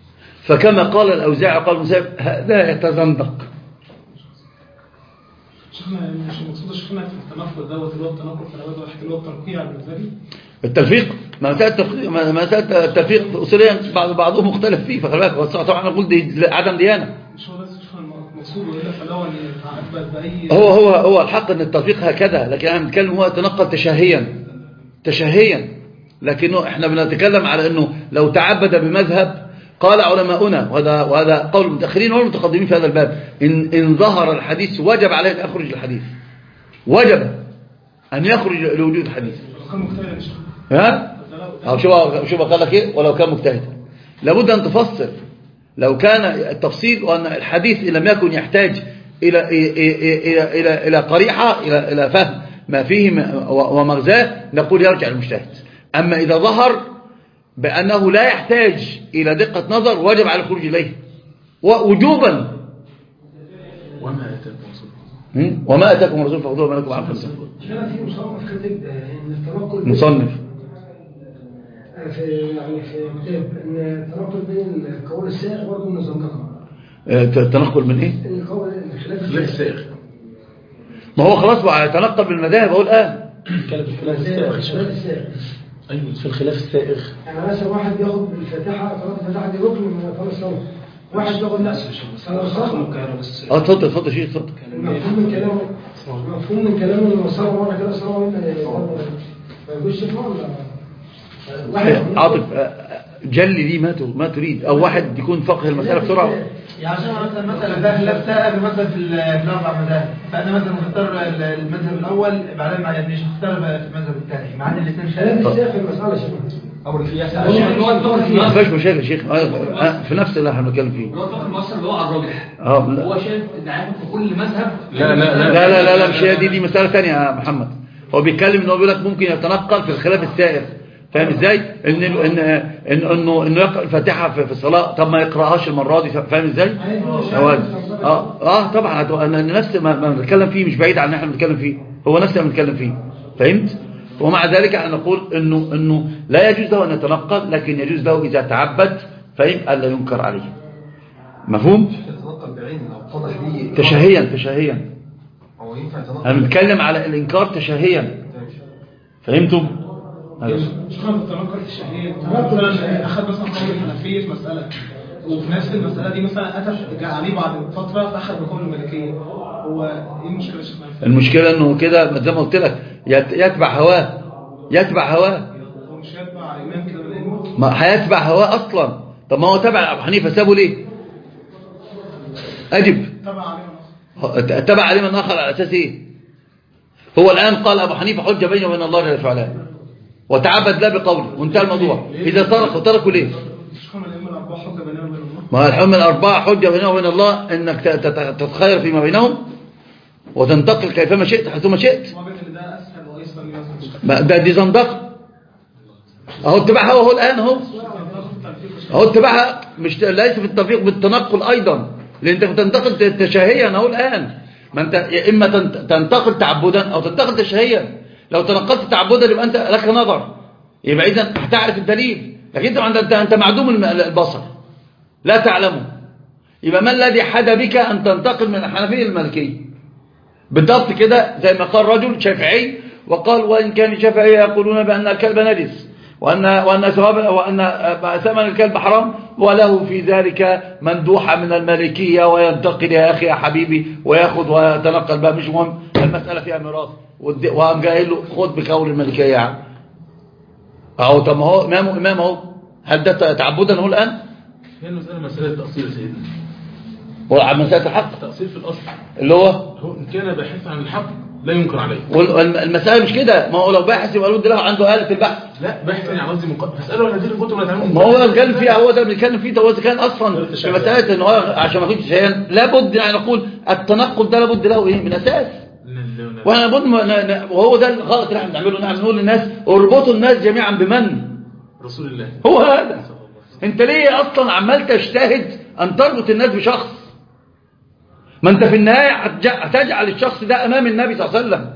فكما قال الاوزاعي قال المسيب هذا يتزندق شيخنا مش المقصود يا شيخنا في التنقل دوت اللي هو التنقل في العباده والحكي اللي هو التنقيع بالنسبه لي التلفيق مسألة التلفيق مسألة التلفيق أصوليا بعض بعضهم مختلف فيه فخلي بالك هو طبعا نقول دي عدم ديانة مش هو ده شيخنا المقصود والا فلو ان يتعبد باي هو هو هو الحق ان التلفيق هكذا لكن احنا بنتكلم هو يتنقل تشهيا تشهيا لكنه احنا بنتكلم على انه لو تعبد بمذهب قال علماؤنا وهذا وهذا قول المتاخرين والمتقدمين في هذا الباب ان ان ظهر الحديث وجب عليه ان يخرج الحديث وجب ان يخرج لوجود الحديث لو كان مجتهد يا شيخ ها أو شوف شوف قال لك ايه ولو كان مجتهدا لابد ان تفسر لو كان التفصيل وان الحديث ان لم يكن يحتاج الى الى الى الى, إلى قريحه الى الى فهم ما فيه م- و- ومغزاه نقول يرجع المجتهد اما اذا ظهر بانه لا يحتاج الى دقه نظر وجب على الخروج اليه ووجوبا وما اتاكم رسول م? وما اتاكم الرسول فخذوه وما لكم عنه فانتهوا هنا في مصنف كاتب ان التنقل مصنف في يعني في كتاب ان التنقل بين القول السائغ برضه من الزندقه آه، التنقل من ايه القول الخلاف خلاف السائغ السائغ ما هو خلاص بقى يتنقل بالمذاهب اهو الان كان في الخلاف الخلاف السائغ السائغ ايوه في الخلاف السائغ يعني مثلا واحد ياخد بالفاتحه قراءه الفاتحه دي ركن من اركان الصلاه واحد ياخد لا صلاه الصلاه اه اتفضل اتفضل يا شيخ اتفضل مفهوم من كلامه مفهوم من كلامه ان الصلاه مره كده الصلاه ولا ما يقولش شفاء ولا واحد عاطف آه، جل لي ما ت- ما تريد او واحد يكون فقه المساله بسرعه يعني عشان مثلا مثلا ده خلاف سائغ مثلا في ال- في الاربع مذاهب فانا مثلا مختار ال- المذهب الاول بعدين ما عجبنيش اختار بقى في المذهب الثاني مع ان الاثنين كلام خلاف السائغ في المساله شبه او القياس ما فيهاش مشاكل يا شيخ آه، آه، في نفس اللي احنا بنتكلم فيه اللي هو الفقه المؤثر اللي هو على الراجح اه لا هو شايف ان عادة في كل مذهب لا، لا، لا. لا لا لا, لا مش هي دي دي مساله ثانيه يا محمد هو بيتكلم ان هو بيقول لك ممكن يتنقل في الخلاف السائر فاهم ازاي ان ان ان انه انه يقرا الفاتحه في في الصلاه طب ما يقراهاش المره دي فاهم ازاي هو اه اه طبعا هت- انا نفس ما ما بنتكلم فيه مش بعيد عن اللي احنا بنتكلم فيه هو نفس اللي بنتكلم فيه فهمت ومع ذلك احنا نقول انه انه لا يجوز له ان يتنقل لكن يجوز له اذا تعبد فهم الا ينكر عليه مفهوم يتنقل بعين لو اتضح لي تشهيا تشهيا هو ينفع يتنقل انا بنتكلم على الانكار تشهيا فهمتم هذا. شيخنا في التنقل في الشهية مثلا اخذ مثلا قول الحنفيه في مساله وفي نفس المساله دي مثلا اتى جاء عليه بعد فتره فاخذ بقول الملكيه هو ايه المشكله يا شيخنا في- المشكلة انه كده زي ما قلت لك يت- يتبع هواه يتبع هواه هو مش يتبع امام كده من الائمه ما هيتبع هواه اصلا طب ما هو تبع ابو حنيفه سابه ليه اجب تبع عليه هو- تبع عليه من اخر على اساس ايه هو الان قال ابو حنيفه حجه بينه وبين الله جل وعلا وتعبد لا بقوله وانتهى الموضوع اذا تركوا تركوا ليه شيخنا الائمه الاربعه حجه بيننا وبين الله ما الحكم الأربعة حجة بينه وبين الله أنك ت- ت- تتخير فيما بينهم وتنتقل كيفما شئت حيثما شئت وبين ان ده اسهل وايسر من مثلا ما- ده دي زندقة أهو اتباعها وهو الآن أهو أهو اتباعها مش ليس في التفريق بالتنقل أيضا لأن أنت بتنتقل ت- تشهيا أهو الآن ما أنت يا إما تنت- تنتقل تعبدا أو تنتقل تشهيا لو تنقلت تعبدا يبقى أنت لك نظر يبقى إذا هتعرف الدليل لكن أنت عند- أنت أنت معدوم الم- البصر لا تعلمه يبقى ما الذي حد بك أن تنتقل من الحنفية للمالكية بالضبط كده زي ما قال رجل شافعي وقال وإن كان الشافعية يقولون بأن الكلب نجس وأن وأن ثواب وأن ثمن الكلب حرام وله في ذلك مندوحة من المالكية وينتقل يا أخي يا حبيبي ويأخذ ويتنقل بقى مش مهم المسألة فيها ميراث والد- وقام جاي له خد بقول المالكية يا عم أهو طب ما هو إمام إمام أهو هل ده تعبدا هو الآن؟ هي المسألة مسألة تأصيل يا سيدنا وعن مسألة الحق تأصيل في الأصل اللي هو هو إن كان باحثا عن الحق لا ينكر عليه والمسألة مش كده ما هو لو باحث يبقى له عنده آلة البحث لا باحثا يعني قصدي مق... فاسألوا عن هذه الكتب لا تعلمون ما هو بيتكلم فيها هو ده اللي بيتكلم فيه ده هو كان اصلا في مساله ان هو عشان ما كنتش شيئا لابد يعني نقول التنقل ده لابد له ايه من اساس واحنا لابد ما- ن- ن- وهو ده الغلط اللي احنا بنعمله نحن نقول للناس اربطوا الناس جميعا بمن رسول الله هو هذا انت ليه اصلا عمال تجتهد ان تربط الناس بشخص ما انت في النهايه هتج- هتجعل الشخص ده امام النبي صلى الله عليه وسلم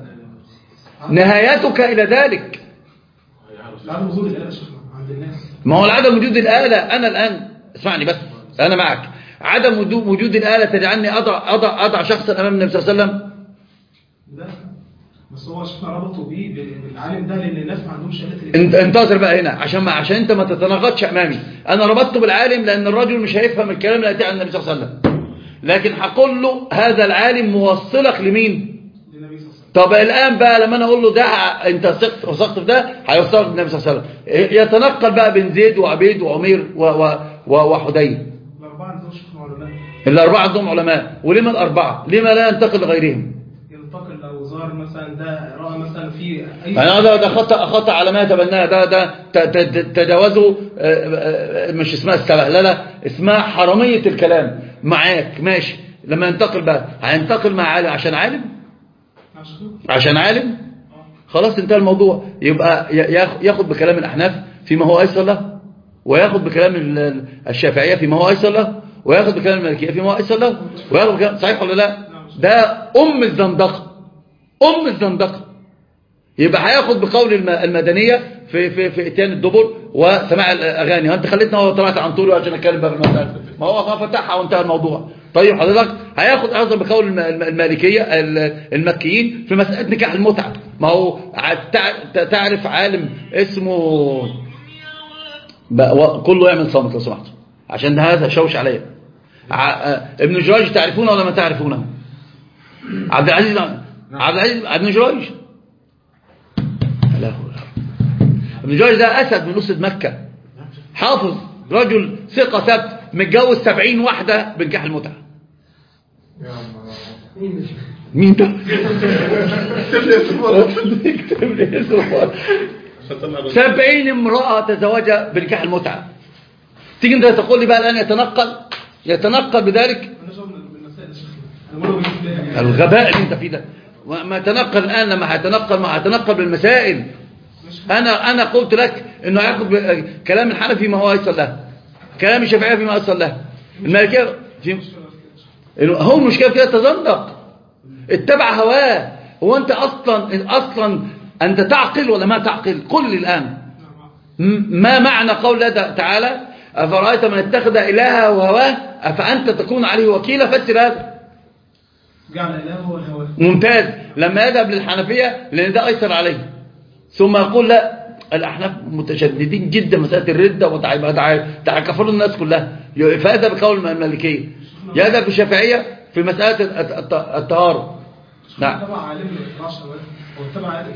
نهايتك الى ذلك عدم وجود الاله يا شيخنا عند الناس ما هو عدم وجود الآلة أنا الآن اسمعني بس أنا معك عدم وجود وجود الآلة تجعلني أضع, أضع, أضع شخصا أمام النبي صلى الله عليه وسلم ده بس هو شفنا ربطوا بيه بالعالم ده لان الناس ما عندهمش شهاده انت انتظر بقى هنا عشان ما عشان انت ما تتناقضش امامي انا ربطته بالعالم لان الرجل مش هيفهم الكلام اللي هيتي عن النبي صلى الله عليه وسلم لكن هقول له هذا العالم موصلك لمين للنبي صلى الله عليه وسلم طب الان بقى لما انا اقول له ده انت ثقت وثقت في ده هيوصلك بالنبي صلى الله عليه وسلم يتنقل بقى بين زيد وعبيد وعمير و و و وحدين الاربعه عندهم شيخ علماء الاربعه عندهم علماء ولما الاربعه لما لا ينتقل لغيرهم ينتقل لو زار مثلا ده راى مثلا في اي يعني ده ده خطأ خطأ على ما يتبناه ده ده ت- ت- تجاوزوا آه، آه، مش اسمها السبهلله اسمها حرامية الكلام معاك ماشي لما ينتقل بقى هينتقل مع عالم عشان عالم عشان عالم خلاص انتهى الموضوع يبقى ي- ياخ- ياخد بكلام الأحناف فيما هو أيسر له وياخد بكلام ال- ال- الشافعية فيما هو أيسر له وياخد بكلام المالكية فيما هو أيسر له وياخد بكلام صحيح ولا لا ده أم الزندقة أم الزندقة يبقى هياخد بقول الم- المدنية في في في اتيان الدبر وسماع الاغاني انت خليتنا هو طلعت عن طولي عشان اتكلم بقى في المسألة ما هو ما فتحها وانتهى الموضوع طيب حضرتك هياخد ايضا بقول الم- الم- المالكية ال- المكيين في مسألة نكاح المتعة ما هو ع- تع- تعرف عالم اسمه بقى و- كله يعمل صامت لو سمحت عشان هذا شوش عليا ع- آه، ابن جريج تعرفونه ولا ما تعرفونه عبد العزيز عبد العزيز ابن جريج لا هو ابن جريج ده أسد من أسد مكة حافظ رجل ثقة ثبت متجوز سبعين واحدة بنكاح المتعة مين ده؟ اكتب لي اسمه. سبعين امرأة تزوجها بنكاح المتعة تيجي انت تقول لي بقى الآن يتنقل يتنقل بذلك الغباء اللي انت فيه ده ما يتنقل الآن لما هيتنقل ما هيتنقل بالمسائل أنا أنا قلت لك إنه هياخد ب- كلام الحنفي ما هو أيسر له كلام الشافعية فيما أيسر له المالكية في هو المشكلة كده تزندق اتبع هواه هو أنت أصلا أصلا أنت تعقل ولا ما تعقل قل لي الآن م- ما معنى قول الله تعالى أفرأيت من اتخذ إلهه وهواه أفأنت تكون عليه وكيلا فسر هذا جعل اله هو الهوى ممتاز لما يذهب للحنفية لأن ده أيسر عليه ثم يقول لا الأحناف متشددين جدا مسألة الردة وتعكفروا الناس كلها فهذا بقول المالكية يذهب بالشافعية في مسألة الت- الت- الطهارة نعم تبع عالم ما يطلعش هواه هو تبع عالم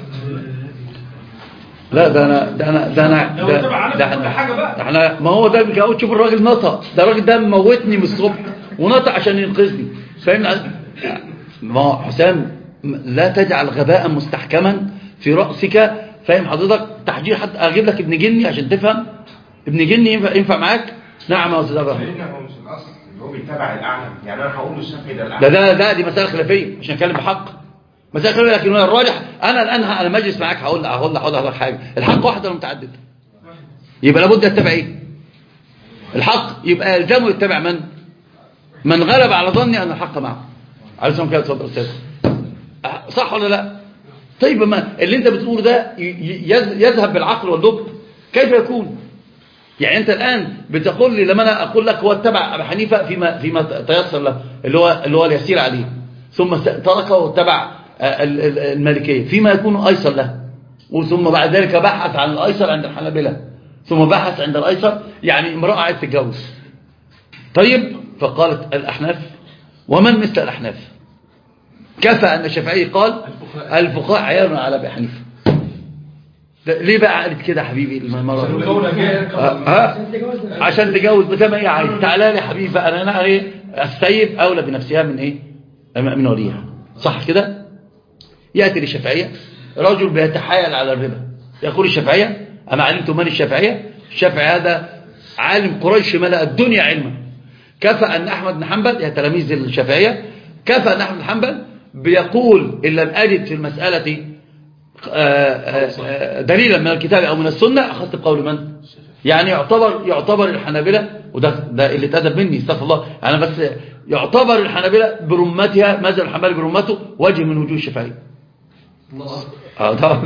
لا ده انا ده انا ده انا لو ده, تبع عالم ده كل احنا حاجة بقى. ده احنا ما هو ده اللي كان تشوف الراجل نطق ده الراجل ده موتني من الصبح ونطق عشان ينقذني فاهمني ما هو حسام لا تجعل غباء مستحكما في رأسك فاهم حضرتك تحجير حتى اجيب لك ابن جني عشان تفهم ابن جني ينفع, ينفع معاك نعم يا استاذ ابراهيم سيدنا هو مش الاصل اللي هو بيتبع الاعلم يعني انا هقول له الشافعي ده ده الاعلم ده ده دي مسألة خلافية عشان اتكلم بحق مسألة خلافية لكن هو الراجح انا الان انا مجلس معاك هقول هقول هقول لك حاجة الحق واحد ولا متعدد يبقى لابد يتبع ايه الحق يبقى يلزمه يتبع من من غلب على ظني ان الحق معه عليه السلام كده اتفضل استاذ أه، صح ولا لا طيب ما اللي انت بتقوله ده ي- ي- يذ- يذهب بالعقل واللب كيف يكون يعني انت الان بتقول لي لما انا اقول لك هو اتبع ابي حنيفه فيما فيما تيسر له اللي هو اللي هو اليسير عليه ثم س- تركه واتبع آه، ال- ال- المالكيه فيما يكون ايسر له وثم بعد ذلك بحث عن الايسر عند الحنابلة ثم بحث عند الايسر يعني امراه عايز تتجوز طيب فقالت الاحناف ومن مثل الاحناف كفى ان الشافعي قال الفقهاء عيال على ابي حنيفه ده- ليه بقى قالت كده حبيبي المره ها عشان تجوز زي ما هي عايز تعالى لي يا حبيبي بقى انا انا ايه السيب اولى بنفسها من ايه من وليها صح كده ياتي للشافعيه رجل بيتحايل على الربا يقول الشافعيه اما علمتم من الشافعيه الشافعي هذا عالم قريش ملأ الدنيا علما كفى ان احمد بن حنبل يا تلاميذ الشافعيه كفى ان احمد بن حنبل بيقول ان لم اجد في المساله آه، آه، آه، دليلا من الكتاب او من السنه اخذت بقول من يعني يعتبر يعتبر الحنابلة وده ده اللي اتأدب مني استغفر الله انا بس يعتبر الحنابلة برمتها ماذا الحنابلة برمته وجه من وجوه الشافعية اه طبعا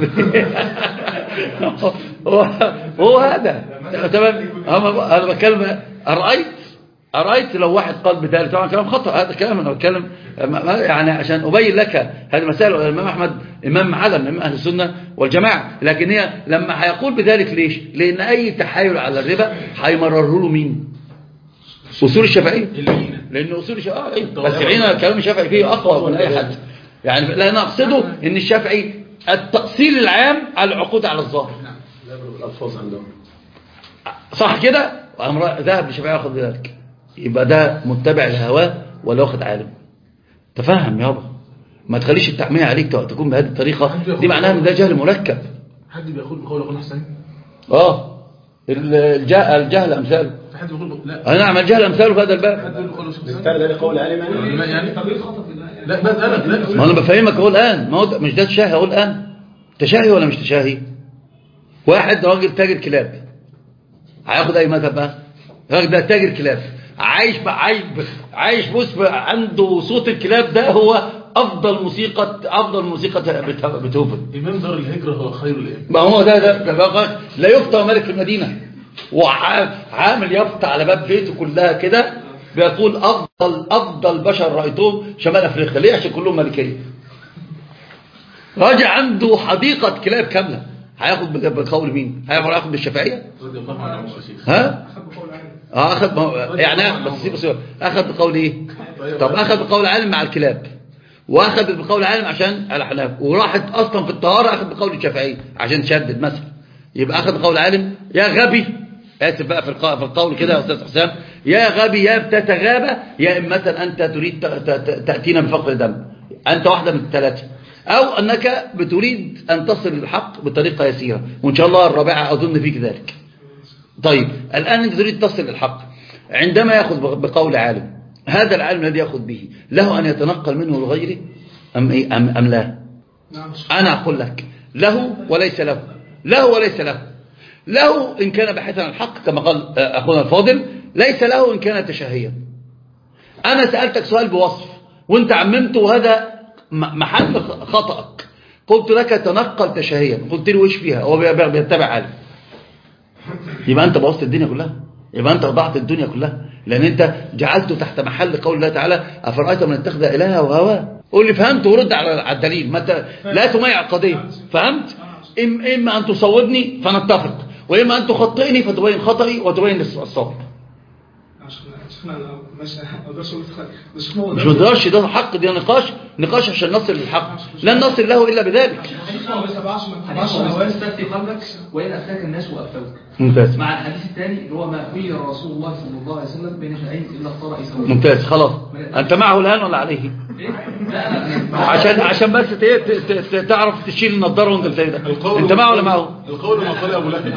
هو هو هذا تمام انا أنا بتكلم ارايت أرأيت لو واحد قال بذلك طبعا كلام خطأ هذا كلام أنا بتكلم ما- ما- يعني عشان أبين لك هذه المسائل الإمام أحمد إمام علم من أهل السنة والجماعة لكن هي لما هيقول بذلك ليش لأن أي تحايل على الربا هيمرره له مين أصول الشافعية لأن أصول الشافعية بس عينا كلام الشافعي فيه أقوى من أي حد يعني لا أنا أقصده أن الشافعي التأصيل العام على العقود على الظاهر الألفاظ عندهم صح كده وأمر ذهب للشافعي ياخد بذلك يبقى ده متبع لهواه ولا واخد عالم تفهم يابا ما تخليش التعمية عليك تكون بهذه الطريقة دي معناها ان ده جهل مركب حد بيقول بقول اخونا حسين اه الج- الجهل امثاله في حد بيقول لا انا اعمل جهل امثاله في هذا الباب حد بيقول بقول حسين بالتالي ده قول عالم يعني العلماء يعني طب ايه الخطأ في ده؟ يعني لا بسألك لا ما انا بفهمك اهو الان ما هو ده- مش ده تشاهي اهو الان تشاهي ولا مش تشاهي واحد راجل تاجر كلاب هياخد اي مذهب بقى الراجل ده تاجر كلاب عايش بقى عايش عايش بص بقى عنده صوت الكلاب ده هو افضل موسيقى افضل موسيقى بيت- بيتهوفن إمام دار الهجرة هو خير الأئمة ما هو ده ده, ده بقى لا يفتى ملك في المدينة وعامل يافطة على باب بيته كلها كده بيقول أفضل أفضل بشر رأيتهم شمال أفريقيا ليه عشان كلهم ملكية راجع عنده حديقة كلاب كاملة هياخد بقول مين هياخد بالشافعية رضي الله عنه يا شيخ ها اه اخذ ما- يعني بس سيب سيب اخذ بقول ايه طب اخذ بقول عالم مع الكلاب واخذ بقول عالم عشان الاحناف وراحت اصلا في الطهاره اخذ بقول الشافعي عشان تشدد مثلا يبقى اخذ بقول عالم يا غبي اسف بقى في الق- في القول كده يا استاذ حسام يا غبي يا بتتغابى يا اما انت تريد ت- ت- ت- تاتينا بفقر دم انت واحده من الثلاثه او انك بتريد ان تصل للحق بطريقه يسيره وان شاء الله الرابعه اظن فيك ذلك طيب الآن أنت تريد تصل للحق عندما يأخذ بقول عالم هذا العالم الذي يأخذ به له أن يتنقل منه لغيره أم, إيه أم, أم لا أنا أقول لك له وليس له له وليس له له إن كان باحثا عن الحق كما قال آه، أخونا الفاضل ليس له إن كان تشهيا أنا سألتك سؤال بوصف وانت عممته وهذا م- محل خطأك قلت لك تنقل تشهيا قلت لي وش فيها هو بي- بيتبع عالم يبقى انت بوظت الدنيا كلها يبقى انت وضعت الدنيا كلها لان انت جعلته تحت محل قول الله تعالى افرايت من اتخذ الهه وهواه قول لي فهمت ورد على على الدليل ما ت... لا تميع القضيه فهمت إم... اما ان تصوبني فنتفق واما ان تخطئني فتبين خطئي وتبين الصواب شيخنا انا مش ما اقدرش اقول بس شيخنا هو مش مدرش ده حق ده نقاش نقاش عشان نصل للحق لن نصل له الا بذلك شيخنا ما بيتبعش ما بيتبعش حديث هواس استفتي قلبك وإن أفتاك الناس وأفتوك ممتاز مع الحديث الثاني اللي هو ما خير رسول الله صلى الله عليه وسلم بين شيئين إلا اختار أيسرهما ممتاز خلاص انت معه الان ولا عليه إيه؟ لا أنا عشان عشان بس ت- ت- ت- تعرف تشيل النضاره وانت بتاعي ده انت معه ولا معه القول ما قال أبو لهب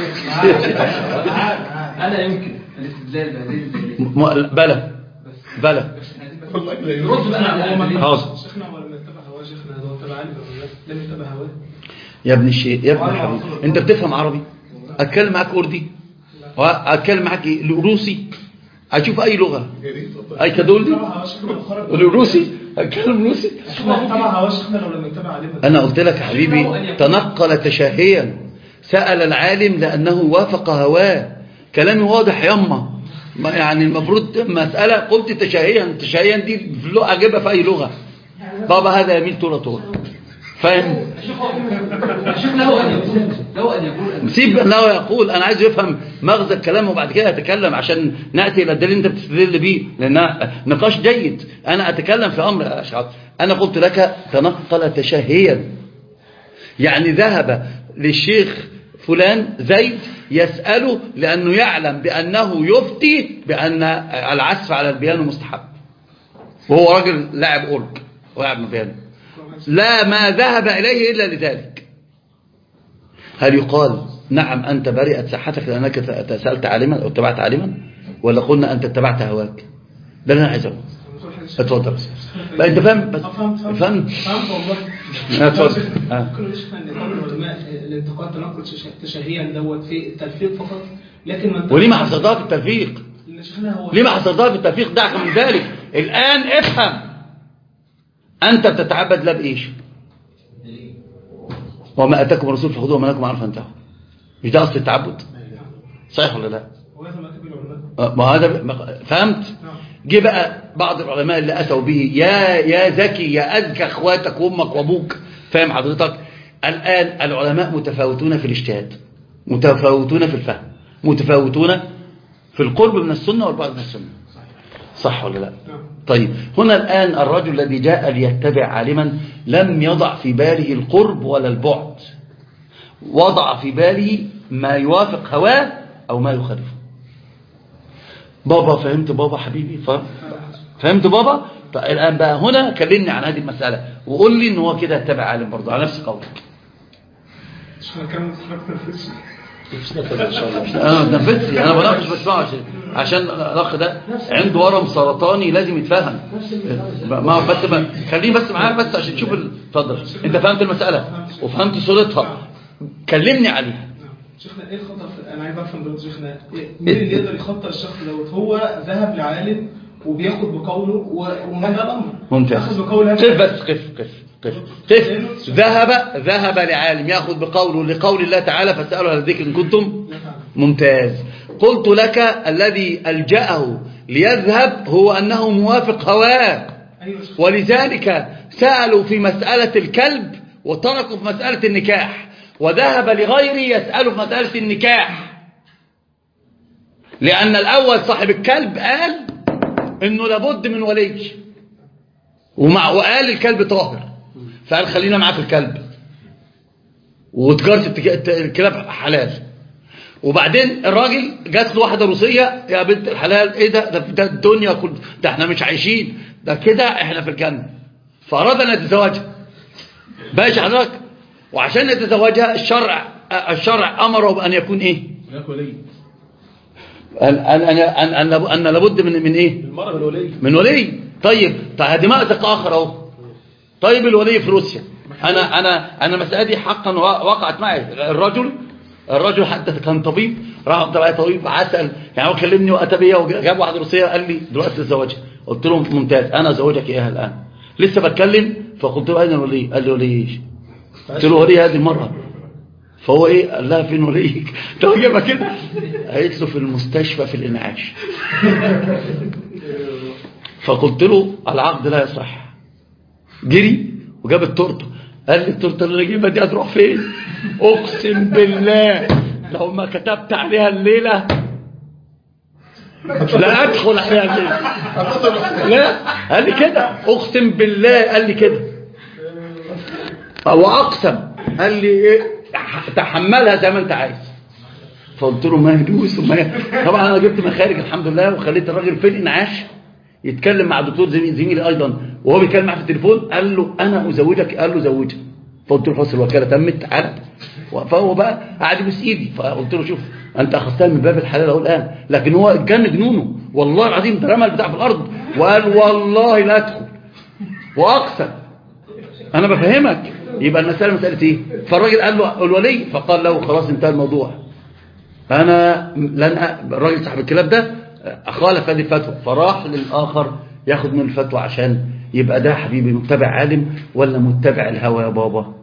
أنا يمكن الاستدلال بهذه الدليل م- بلى بلى رد بقى على الدليل. حاضر شيخنا هو لما يتبع هواه شيخنا هو تبع علم ولا لا؟ لم يتبع هواه يا ابن الشيء يا ابن الحبيب انت بتفهم عربي اتكلم معاك اردي اتكلم معاك إيه؟ روسي اشوف اي لغه اي كدولي تبع هواه شيخنا لو خرج روسي اتكلم روسي شيخنا تبع هواه شيخنا لو لم يتبع علم انا قلت لك يا حبيبي تنقل تشهيا سأل العالم لأنه وافق هواه كلامي واضح يما ما يعني المفروض مسألة قلت تشهيا تشهيا دي في اللغة أجيبها في أي لغة بابا هذا يميل طولة طولة فاهم الشيخ له أن يقول له أن يقول سيب انه يقول انا عايز يفهم مغزى الكلام وبعد كده يتكلم عشان ناتي الى الدليل اللي انت بتستدل بيه لانها نقاش جيد انا اتكلم في امر يا اشعار انا قلت لك تنقل تشهيا يعني ذهب للشيخ فلان زيد يسأله لأنه يعلم بأنه يفتي بأن العزف على البيانو مستحب وهو راجل لاعب أورج ولاعب بيانو لا ما ذهب إليه إلا لذلك هل يقال نعم أنت برئت صحتك لأنك تسألت عالما أو اتبعت عالما ولا قلنا أنت اتبعت هواك ده اللي أنا عايز أقوله اتفضل بقى أنت فاهم بس فهمت فهمت فهمت فهمت والله آه، اتفضل آه. كل شيخنا ان قول العلماء الانتقاد تنقل تش- تشهيا دوت في التلفيق فقط لكن ما وليه ما حصرتها في التلفيق لان شيخنا هو ليه ما حصرتها في التلفيق دعك من ذلك الآن افهم أنت بتتعبد لا بإيش وما أتاكم الرسول فخذوه وما لكم عنه فانتهوا مش ده أصل التعبد صحيح ولا لا وهذا ما كتب العلماء ما هذا ب- فهمت جه بقى بعض العلماء اللي أتوا به يا يا ذكي يا أذكى أخواتك وأمك وأبوك فاهم حضرتك الآن العلماء متفاوتون في الاجتهاد متفاوتون في الفهم متفاوتون في القرب من السنة والبعد من السنة صح ولا لا طيب هنا الآن الرجل الذي جاء ليتبع عالما لم يضع في باله القرب ولا البعد وضع في باله ما يوافق هواه أو ما يخالفه بابا فهمت بابا حبيبي فهم فهمت بابا طيب الآن بقى هنا كلمني عن هذه المسألة وقول لي ان هو كده اتبع عالم برضه على نفس قولك مش هنكمل حضرتك تنفذش انا ما بنفذش انا بناقش بسمعه عشان عشان الاخ ده عنده ورم سرطاني لازم يتفهم ما بس ما خليه بس معاك بس عشان تشوف ال- اتفضل انت فهمت المسألة وفهمت صورتها كلمني عليها شيخنا ايه الخطر في انا عايز افهم دلوقتي شيخنا إيه- مين اللي يقدر يخطر الشخص دوت هو ذهب لعالم وبياخد بقوله و- ومنع الامر ممتاز ياخد بقول قف بس قف قف قف قف ذهب ذهب لعالم ياخذ بقوله لقول الله تعالى فاسألوا على الذكر إن كنتم ممتاز قلت لك الذي ألجأه ليذهب هو أنه موافق هواه ولذلك سألوا في مسألة الكلب وتركوا في مسألة النكاح وذهب لغيري يسأله في مسألة النكاح لأن الأول صاحب الكلب قال إنه لابد من ولي ومع وقال الكلب طاهر فقال خلينا معاه في الكلب وتجارة التك- الت- الكلاب حلال وبعدين الراجل جات له واحدة روسية يا بنت الحلال ايه ده ده, ده الدنيا كل ده احنا مش عايشين ده كده احنا في الجنة فأراد أن يتزوجها ماشي حضرتك وعشان يتزوجها الشرع الشرع أمره بأن يكون ايه هناك ولي أن أن أن أن, أن, أن لابد من من ايه المرأة من ولي من ولي طيب طيب مأزق آخر اهو طيب الولي في روسيا أنا أنا أنا المسألة دي حقا وقعت معي الرجل الرجل حتى كان طبيب راح طلع طبيب عسل يعني هو كلمني وأتى بيا وجاب واحد روسية قال لي دلوقتي تزوجها قلت له ممتاز أنا أزوجك إياها الآن لسه بتكلم فقلت له أين الولي قال لي ولي إيش قلت له ولي هذه المرة فهو ايه قال لها فين وليك طب جابها كده قالت له في المستشفى في الانعاش فقلت له العقد لا يصح جري وجاب التورته قال لي التورته اللي انا جايبها دي هتروح فين اقسم بالله لو ما كتبت عليها الليله لا ادخل عليها الليله لا قال لي كده اقسم بالله قال لي كده واقسم قال لي ايه تحملها زي ما انت عايز فقلت له ما يدوس وما ي... طبعا انا جبت مخارج الحمد لله وخليت الراجل في الانعاش يتكلم مع دكتور زميلي, زميلي ايضا وهو بيتكلم معاه في التليفون قال له انا ازوجك قال له زوجها فقلت له خلاص الوكاله تمت تعالى فهو بقى قعد يبوس ايدي فقلت له شوف انت اخذتها من باب الحلال اهو الان لكن هو كان جنونه والله العظيم ده رمى البتاع في الارض وقال والله لا ادخل واقسم انا بفهمك يبقى المسألة مسألة ايه فالراجل قال له الولي فقال له خلاص انتهى الموضوع انا لن أ... الراجل صاحب الكلاب ده خالف هذه الفتوى فراح للآخر ياخد من الفتوى عشان يبقى ده حبيبي متبع عالم ولا متبع الهوى يا بابا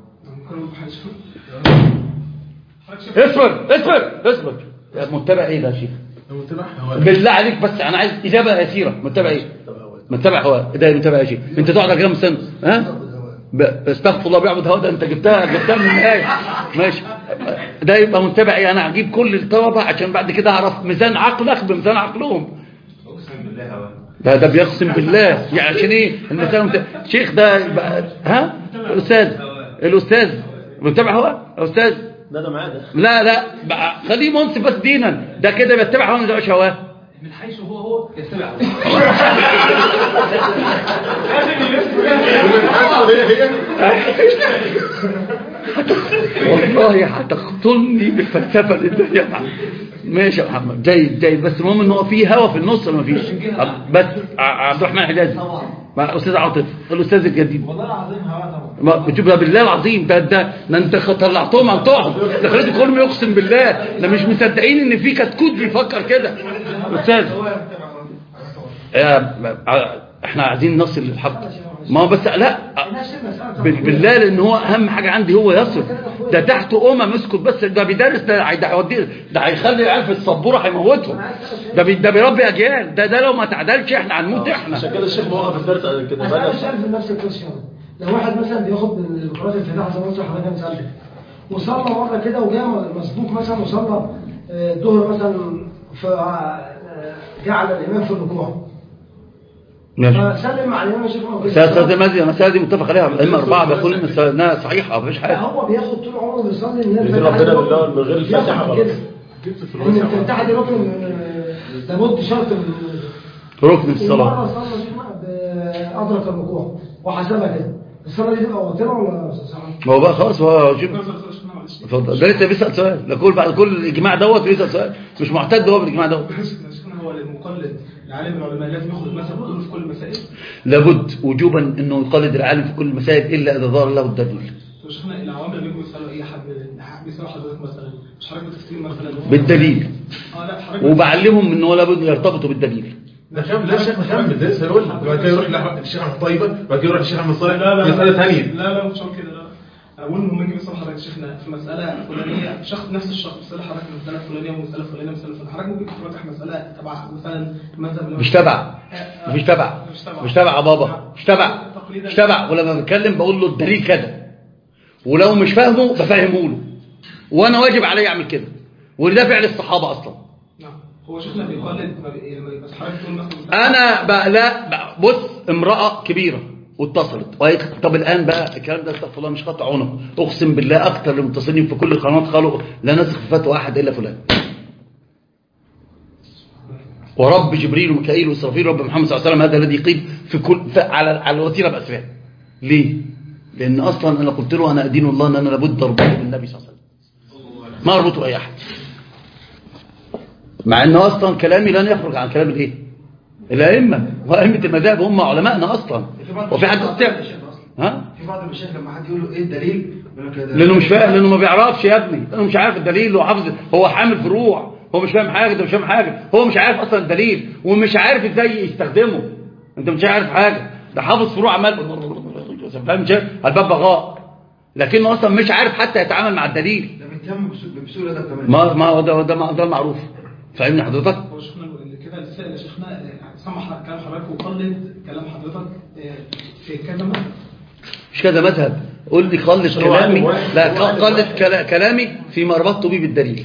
اصبر اصبر اصبر متبع ايه ده يا شيخ متبع هو بالله عليك بس انا عايز اجابه يسيره متبع ايه متبع هو ده متبع شيء انت تقعد على كام سنه ها ب- استغفر الله بيعبد هوا ده انت جبتها جبتها من النهايه ماشي ده يبقى متبع ايه انا هجيب كل الطلبه عشان بعد كده اعرف ميزان عقلك بميزان عقلهم اقسم بالله هو ده ده بيقسم بالله يعني عشان ايه المثال مت... شيخ ده يبقى ها الاستاذ الاستاذ متبع هو استاذ لا ده معاه ده لا لا بقى خليه منصف بس دينا ده كده بيتبع هو ما بيتبعش هواه من حيث هو هو يتبع والله هتقتلني بالفلسفه اللي انت فيها معاك. ماشي يا محمد جيد جيد بس المهم ان هو في هوا في النص ولا ما فيش بس ع- عبد الرحمن حجازي مع استاذ عاطف الاستاذ الجديد والله العظيم هوا طبعا ما بتشوف ده بالله العظيم ده ده ده انت طلعتهم عن طوعهم ده خليته كلهم يقسم بالله ده مش مصدقين ان في كتكوت بيفكر كده استاذ يا احنا عايزين نصل للحق ما هو بس لا بال- بالله لان هو اهم حاجه عندي هو يصل ده تحت امم اسكت بس ده بيدرس ده هي- ده هيوديه ده هيخلي العيال في السبوره هيموتهم ده بي ده بيربي اجيال ده ده لو ما تعدلش احنا هنموت احنا عشان كده الشيخ موقف الدرس كده أسألك بدأ سؤال في نفس الكويشن لو واحد مثلا بياخد من القراءات الفلاحة زي ما قلت لحضرتك مثلا وصلى مرة كده وجاء مسبوق مثلا وصلى آه، الظهر مثلا فجعل الإمام في الركوع ماشي فسلم على الإمام الشيخ محمد سياسة المسجد المسألة دي متفق عليها الأئمة أربعة بيقولوا إن إنها صحيحة مفيش لا حاجة هو بياخد طول عمره بيصلي الناس يدين ربنا بالله من غير الفاتحة بياخد خلاص. كده جبت في ان الفاتحة دي ركن آه، لابد شرط من- ركن الصلاة مرة صلى شيخنا بأدرك الركوع وحسبها كده الصلاة دي تبقى باطلة ولا صحيحة؟ ما هو بقى خلاص هو شوف اتفضل ده لسه بيسأل سؤال ده كل بعد كل الإجماع دوت بيسأل سؤال مش معتد هو بالإجماع دوت شيخنا هو المقلد العالم العلماء لازم ياخد المذهب كله في كل المسائل لابد وجوبا انه يقلد العالم في كل المسائل الا اذا ظهر له الدليل طب شيخنا العوام لما يجوا يسالوا اي حد بيسالوا حضرتك مثلا مش حضرتك بتفتي مثلا بالدليل اه لا حضرتك وبعلمهم ان هو لابد يرتبطوا بالدليل ده شاف لا شيخ محمد الدرس هيقول لك بعد كده يروح للشيخ احمد طيبه بعد كده يروح للشيخ احمد صالح لا لا مساله ثانيه لا لا مش هقول كده لا انا بقول لما يجي يسال حضرتك شيخنا في مساله فلانيه شخص نفس الشخص بيسال حضرتك مساله فلانيه ومساله فلانيه ومساله فلانيه حضرتك ممكن تفتح مساله تبع مثلا مذهب مش تبع مش تبع مش تبع يا بابا مش تبع مش تبع ولما بتكلم بقول له الدليل كذا ولو مش فاهمه بفهمه له وانا واجب علي اعمل كده وده فعل الصحابه اصلا نعم هو شيخنا بيقلد ما بي- يعني بس حضرتك تقول مثلا انا بقى لا بقى بص امراه كبيره واتصلت وقالت لي، طب الان بقى الكلام ده استغفر الله مش قطع عنق اقسم بالله اكتر المتصلين في كل القنوات قالوا لا نسخ في فتوى احد الا فلان ورب جبريل وميكائيل واسرافيل رب محمد صلى الله عليه وسلم هذا الذي قيل في كل في على على الوتيره باسرها ليه لان اصلا انا قلت له انا ادين الله ان انا لابد اربطه بالنبي صلى الله عليه وسلم ما اربطه باي احد مع ان اصلا كلامي لن يخرج عن كلام الايه الائمه وائمه المذاهب هم علمائنا اصلا وفي حد يستطيع ها في بعض المشايخ لما حد يقول له ايه الدليل يقول لك ده- لانه مش فاهم لانه ما بيعرفش يا ابني لانه مش عارف الدليل هو حافظ هو حامل فروع هو مش فاهم حاجه ده مش فاهم حاجه هو مش عارف اصلا الدليل ومش عارف ازاي يستخدمه انت مش عارف حاجه ده حافظ فروع عمال فاهم مش عارف؟ الباب بغاء لكنه اصلا مش عارف حتى يتعامل مع الدليل ده بيتهم بسوء- بسوء الادب كمان ما ما هو ده ده ده المعروف فاهمني حضرتك هو شيخنا اللي كده السائل يا شيخنا آه، سمح كلام حضرتك وقلد كلام حضرتك آه، في كذا مذهب مش كذا مذهب قول لي قلد عشان هو عالم كلامي واحد. لا هو عالم قلد واحد. كلا- كلامي فيما ربطت به بالدليل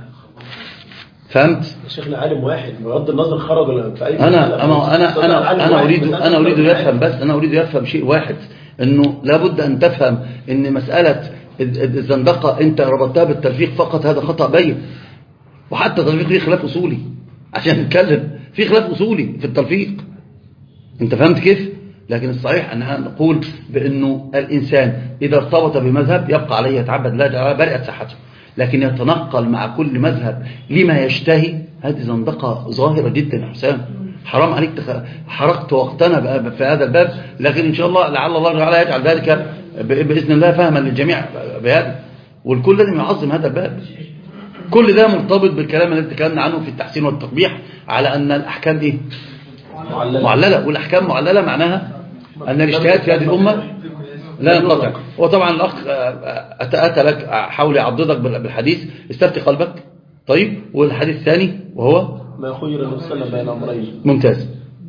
فهمت شيخنا عالم واحد بغض النظر خرج ولا في اي انا انا انا انا عالم انا واحد، اريد بس انا اريد عالم يفهم بس انا اريد يفهم شيء واحد انه لابد ان تفهم ان مساله الز- الزندقه انت ربطتها بالتلفيق فقط هذا خطا بين وحتى التلفيق فيه خلاف اصولي عشان نتكلم في خلاف اصولي في التلفيق انت فهمت كيف لكن الصحيح اننا نقول بانه الانسان اذا ارتبط بمذهب يبقى عليه يتعبد لا ده برئت صحته لكن يتنقل مع كل مذهب لما يشتهي هذه زندقه ظاهره جدا يا حسام حرام عليك تخ... حرقت وقتنا بقى في هذا الباب لكن ان شاء الله لعل الله تعالى يجعل ذلك ب- باذن الله فهما للجميع بهذا والكل لازم يعظم هذا الباب كل ده مرتبط بالكلام اللي تكلمنا عنه في التحسين والتقبيح على ان الاحكام ايه معللة. معللة والأحكام معللة معناها أن الاجتهاد في هذه الأمة لا ينقطع وطبعا الأخ آه، آه، أتى أتى لك آه، حاول يعضدك بال- بالحديث استفتي قلبك طيب والحديث الثاني وهو ما خير النبي صلى الله عليه وسلم بين امرين ممتاز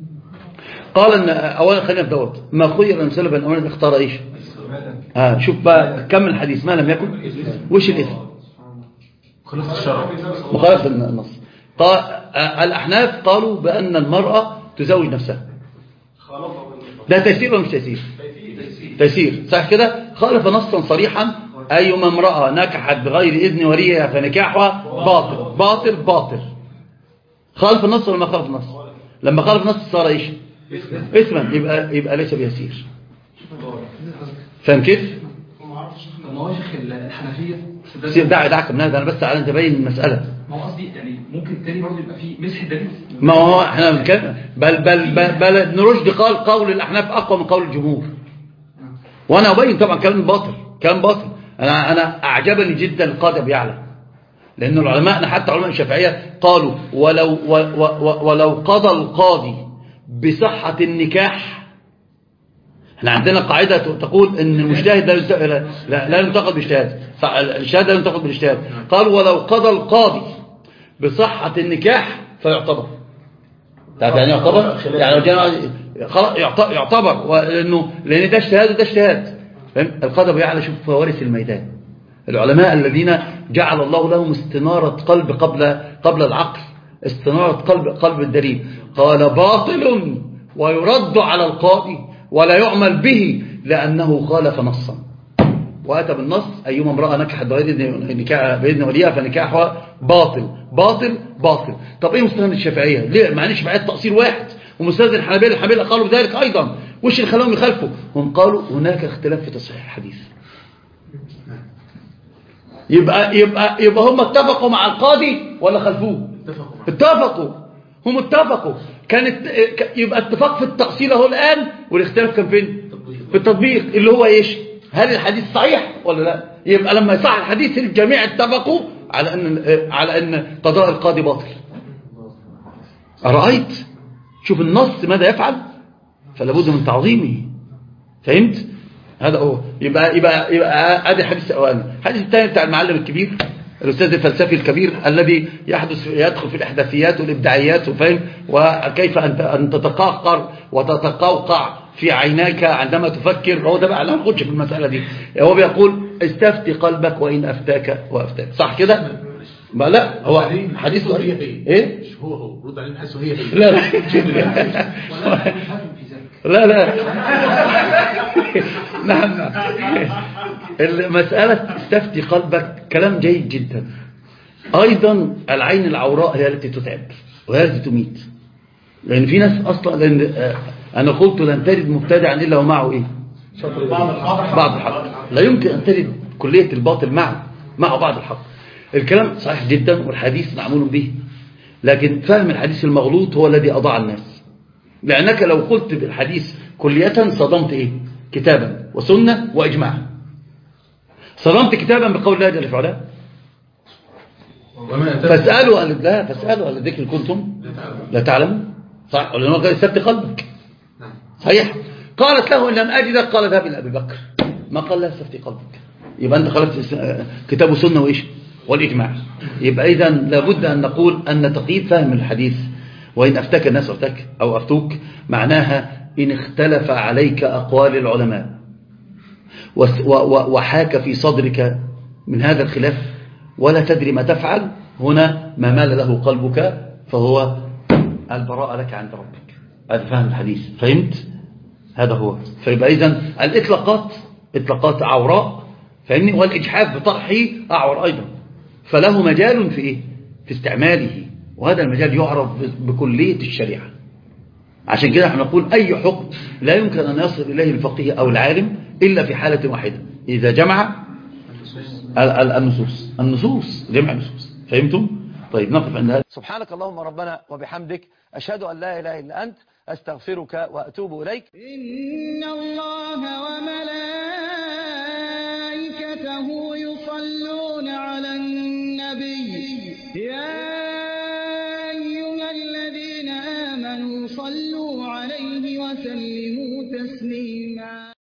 قال ان اولا خلينا في دوت ما خير النبي صلى الله عليه وسلم اختار ايش ها شوف بقى كمل الحديث ما لم يكن وش الاثم خلاص الشرع مخالفه النص قال آه، الاحناف قالوا بان المراه تزوج نفسها ده تيسير ولا مش تيسير تيسير صح كده خالف نصا صريحا ايما امراه نكحت بغير اذن وليها فنكاحها باطل باطل باطل خالف النص ولا ما خالف النص لما خالف النص صار ايش اسما يبقى يبقى ليس بيسير فاهم كيف ما هو يا شيخ الحنفيه سيب دع دعك من هذا انا بس على انت باين المساله ما هو قصدي يعني ممكن التاني برضه يبقى فيه مسح دليل ما هو احنا بنتكلم بل بل بل, بل ابن رشد قال قول الاحناف اقوى من قول الجمهور وانا ابين طبعا كلام باطل كلام باطل انا انا اعجبني جدا القاضي ابي يعلى لان العلماء حتى علماء الشافعيه قالوا ولو و و و ولو قضى القاضي بصحه النكاح احنا عندنا قاعدة تقول ان المجتهد لا يست- لا, لا, لا ينتقد باجتهاد فالشهاد لا ينتقد بالاجتهاد قال ولو قضى القاضي بصحة النكاح فيعتبر تعرف يعني يعتبر يعني لو جاء خلاص يعت- يعتبر لانه لان ده اجتهاد وده اجتهاد فاهم القضاء يعني شوف فوارث الميدان العلماء الذين جعل الله لهم استنارة قلب قبل قبل العقل استنارة قلب قلب الدليل قال باطل ويرد على القاضي ولا يعمل به لأنه خالف نصا وأتى بالنص أيما امرأة نكحت بغير نكاح بإذن وليها فنكاحها باطل باطل باطل طب إيه مستند الشافعية ليه معنى الشافعية تقصير واحد ومستند الحنابلة الحنابلة قالوا بذلك أيضا وش اللي خلاهم يخالفوا هم قالوا هناك اختلاف في تصحيح الحديث يبقى يبقى يبقى هم اتفقوا مع القاضي ولا خلفوه اتفقوا هم اتفقوا كانت ك- يبقى اتفاق في التأصيل اهو الآن والاختلاف كان فين في التطبيق اللي هو ايش هل الحديث صحيح ولا لا يبقى لما يصح الحديث الجميع اتفقوا على ان على ان قضاء القاضي باطل أرأيت شوف النص ماذا يفعل فلا بد من تعظيمه فهمت هذا هو يبقى يبقى يبقى ادي الحديث الاولاني الحديث الثاني بتاع المعلم الكبير الاستاذ الفلسفي الكبير الذي يحدث يدخل في الاحداثيات والابداعيات وفاهم وكيف ان ان تتقهقر وتتقوقع في عيناك عندما تفكر هو ده بقى لا نخش في المساله دي هو بيقول استفتي قلبك وان افتاك وافتاك صح كده ما لا هو حديث هي ضعيف. هي ايه مش هو هو رد عليه حاسه هي هي لا لا لا لا نعم نعم المسألة استفتي قلبك كلام جيد جدا أيضا العين العوراء هي التي تتعب وهي التي تميت لأن في ناس أصلا لأن آه، أنا قلت لن تجد مبتدعا إلا ومعه إيه بعض الحق لا يمكن أن تجد كلية الباطل معه معه بعض الحق الكلام صحيح جدا والحديث معمول به لكن فهم الحديث المغلوط هو الذي أضاع الناس لأنك لو قلت بالحديث كلية صدمت إيه كتابا وسنة وإجماع صدمت كتابا بقول الله جل وعلا وما أتاكم فاسألوا أهل لا فاسألوا أهل الذكر كنتم لا تعلمون صح ولا قال استفتي قلبك صحيح قالت له إن لم أجدك قال ذهب إلى أبي بكر ما قال لها استفتي قلبك يبقى أنت خلفت اس- كتاب وسنة وإيش والإجماع يبقى إذا لابد أن نقول أن تقييد فهم الحديث وإن أفتك الناس أفتك أو أفتوك معناها إن اختلف عليك أقوال العلماء وس- و- و- وحاك في صدرك من هذا الخلاف ولا تدري ما تفعل هنا ما مال له قلبك فهو البراءة لك عند ربك هذا فهم الحديث فهمت هذا هو فيبقى إذن الإطلاقات إطلاقات عوراء فهمني والإجحاف بطرحه أعور أيضا فله مجال في إيه في استعماله وهذا المجال يعرف بكلية الشريعة عشان كده احنا نقول أي حكم لا يمكن أن يصل إليه الفقيه أو العالم إلا في حالة واحدة إذا جمع ال- ال- النصوص النصوص جمع النصوص فهمتم؟ طيب نقف عند هذا سبحانك اللهم ربنا وبحمدك أشهد أن لا إله إلا أنت أستغفرك وأتوب إليك إن الله وملائكته يصلون على النبي يا أيها الذين آمنوا صلوا عليه وسلموا تسليما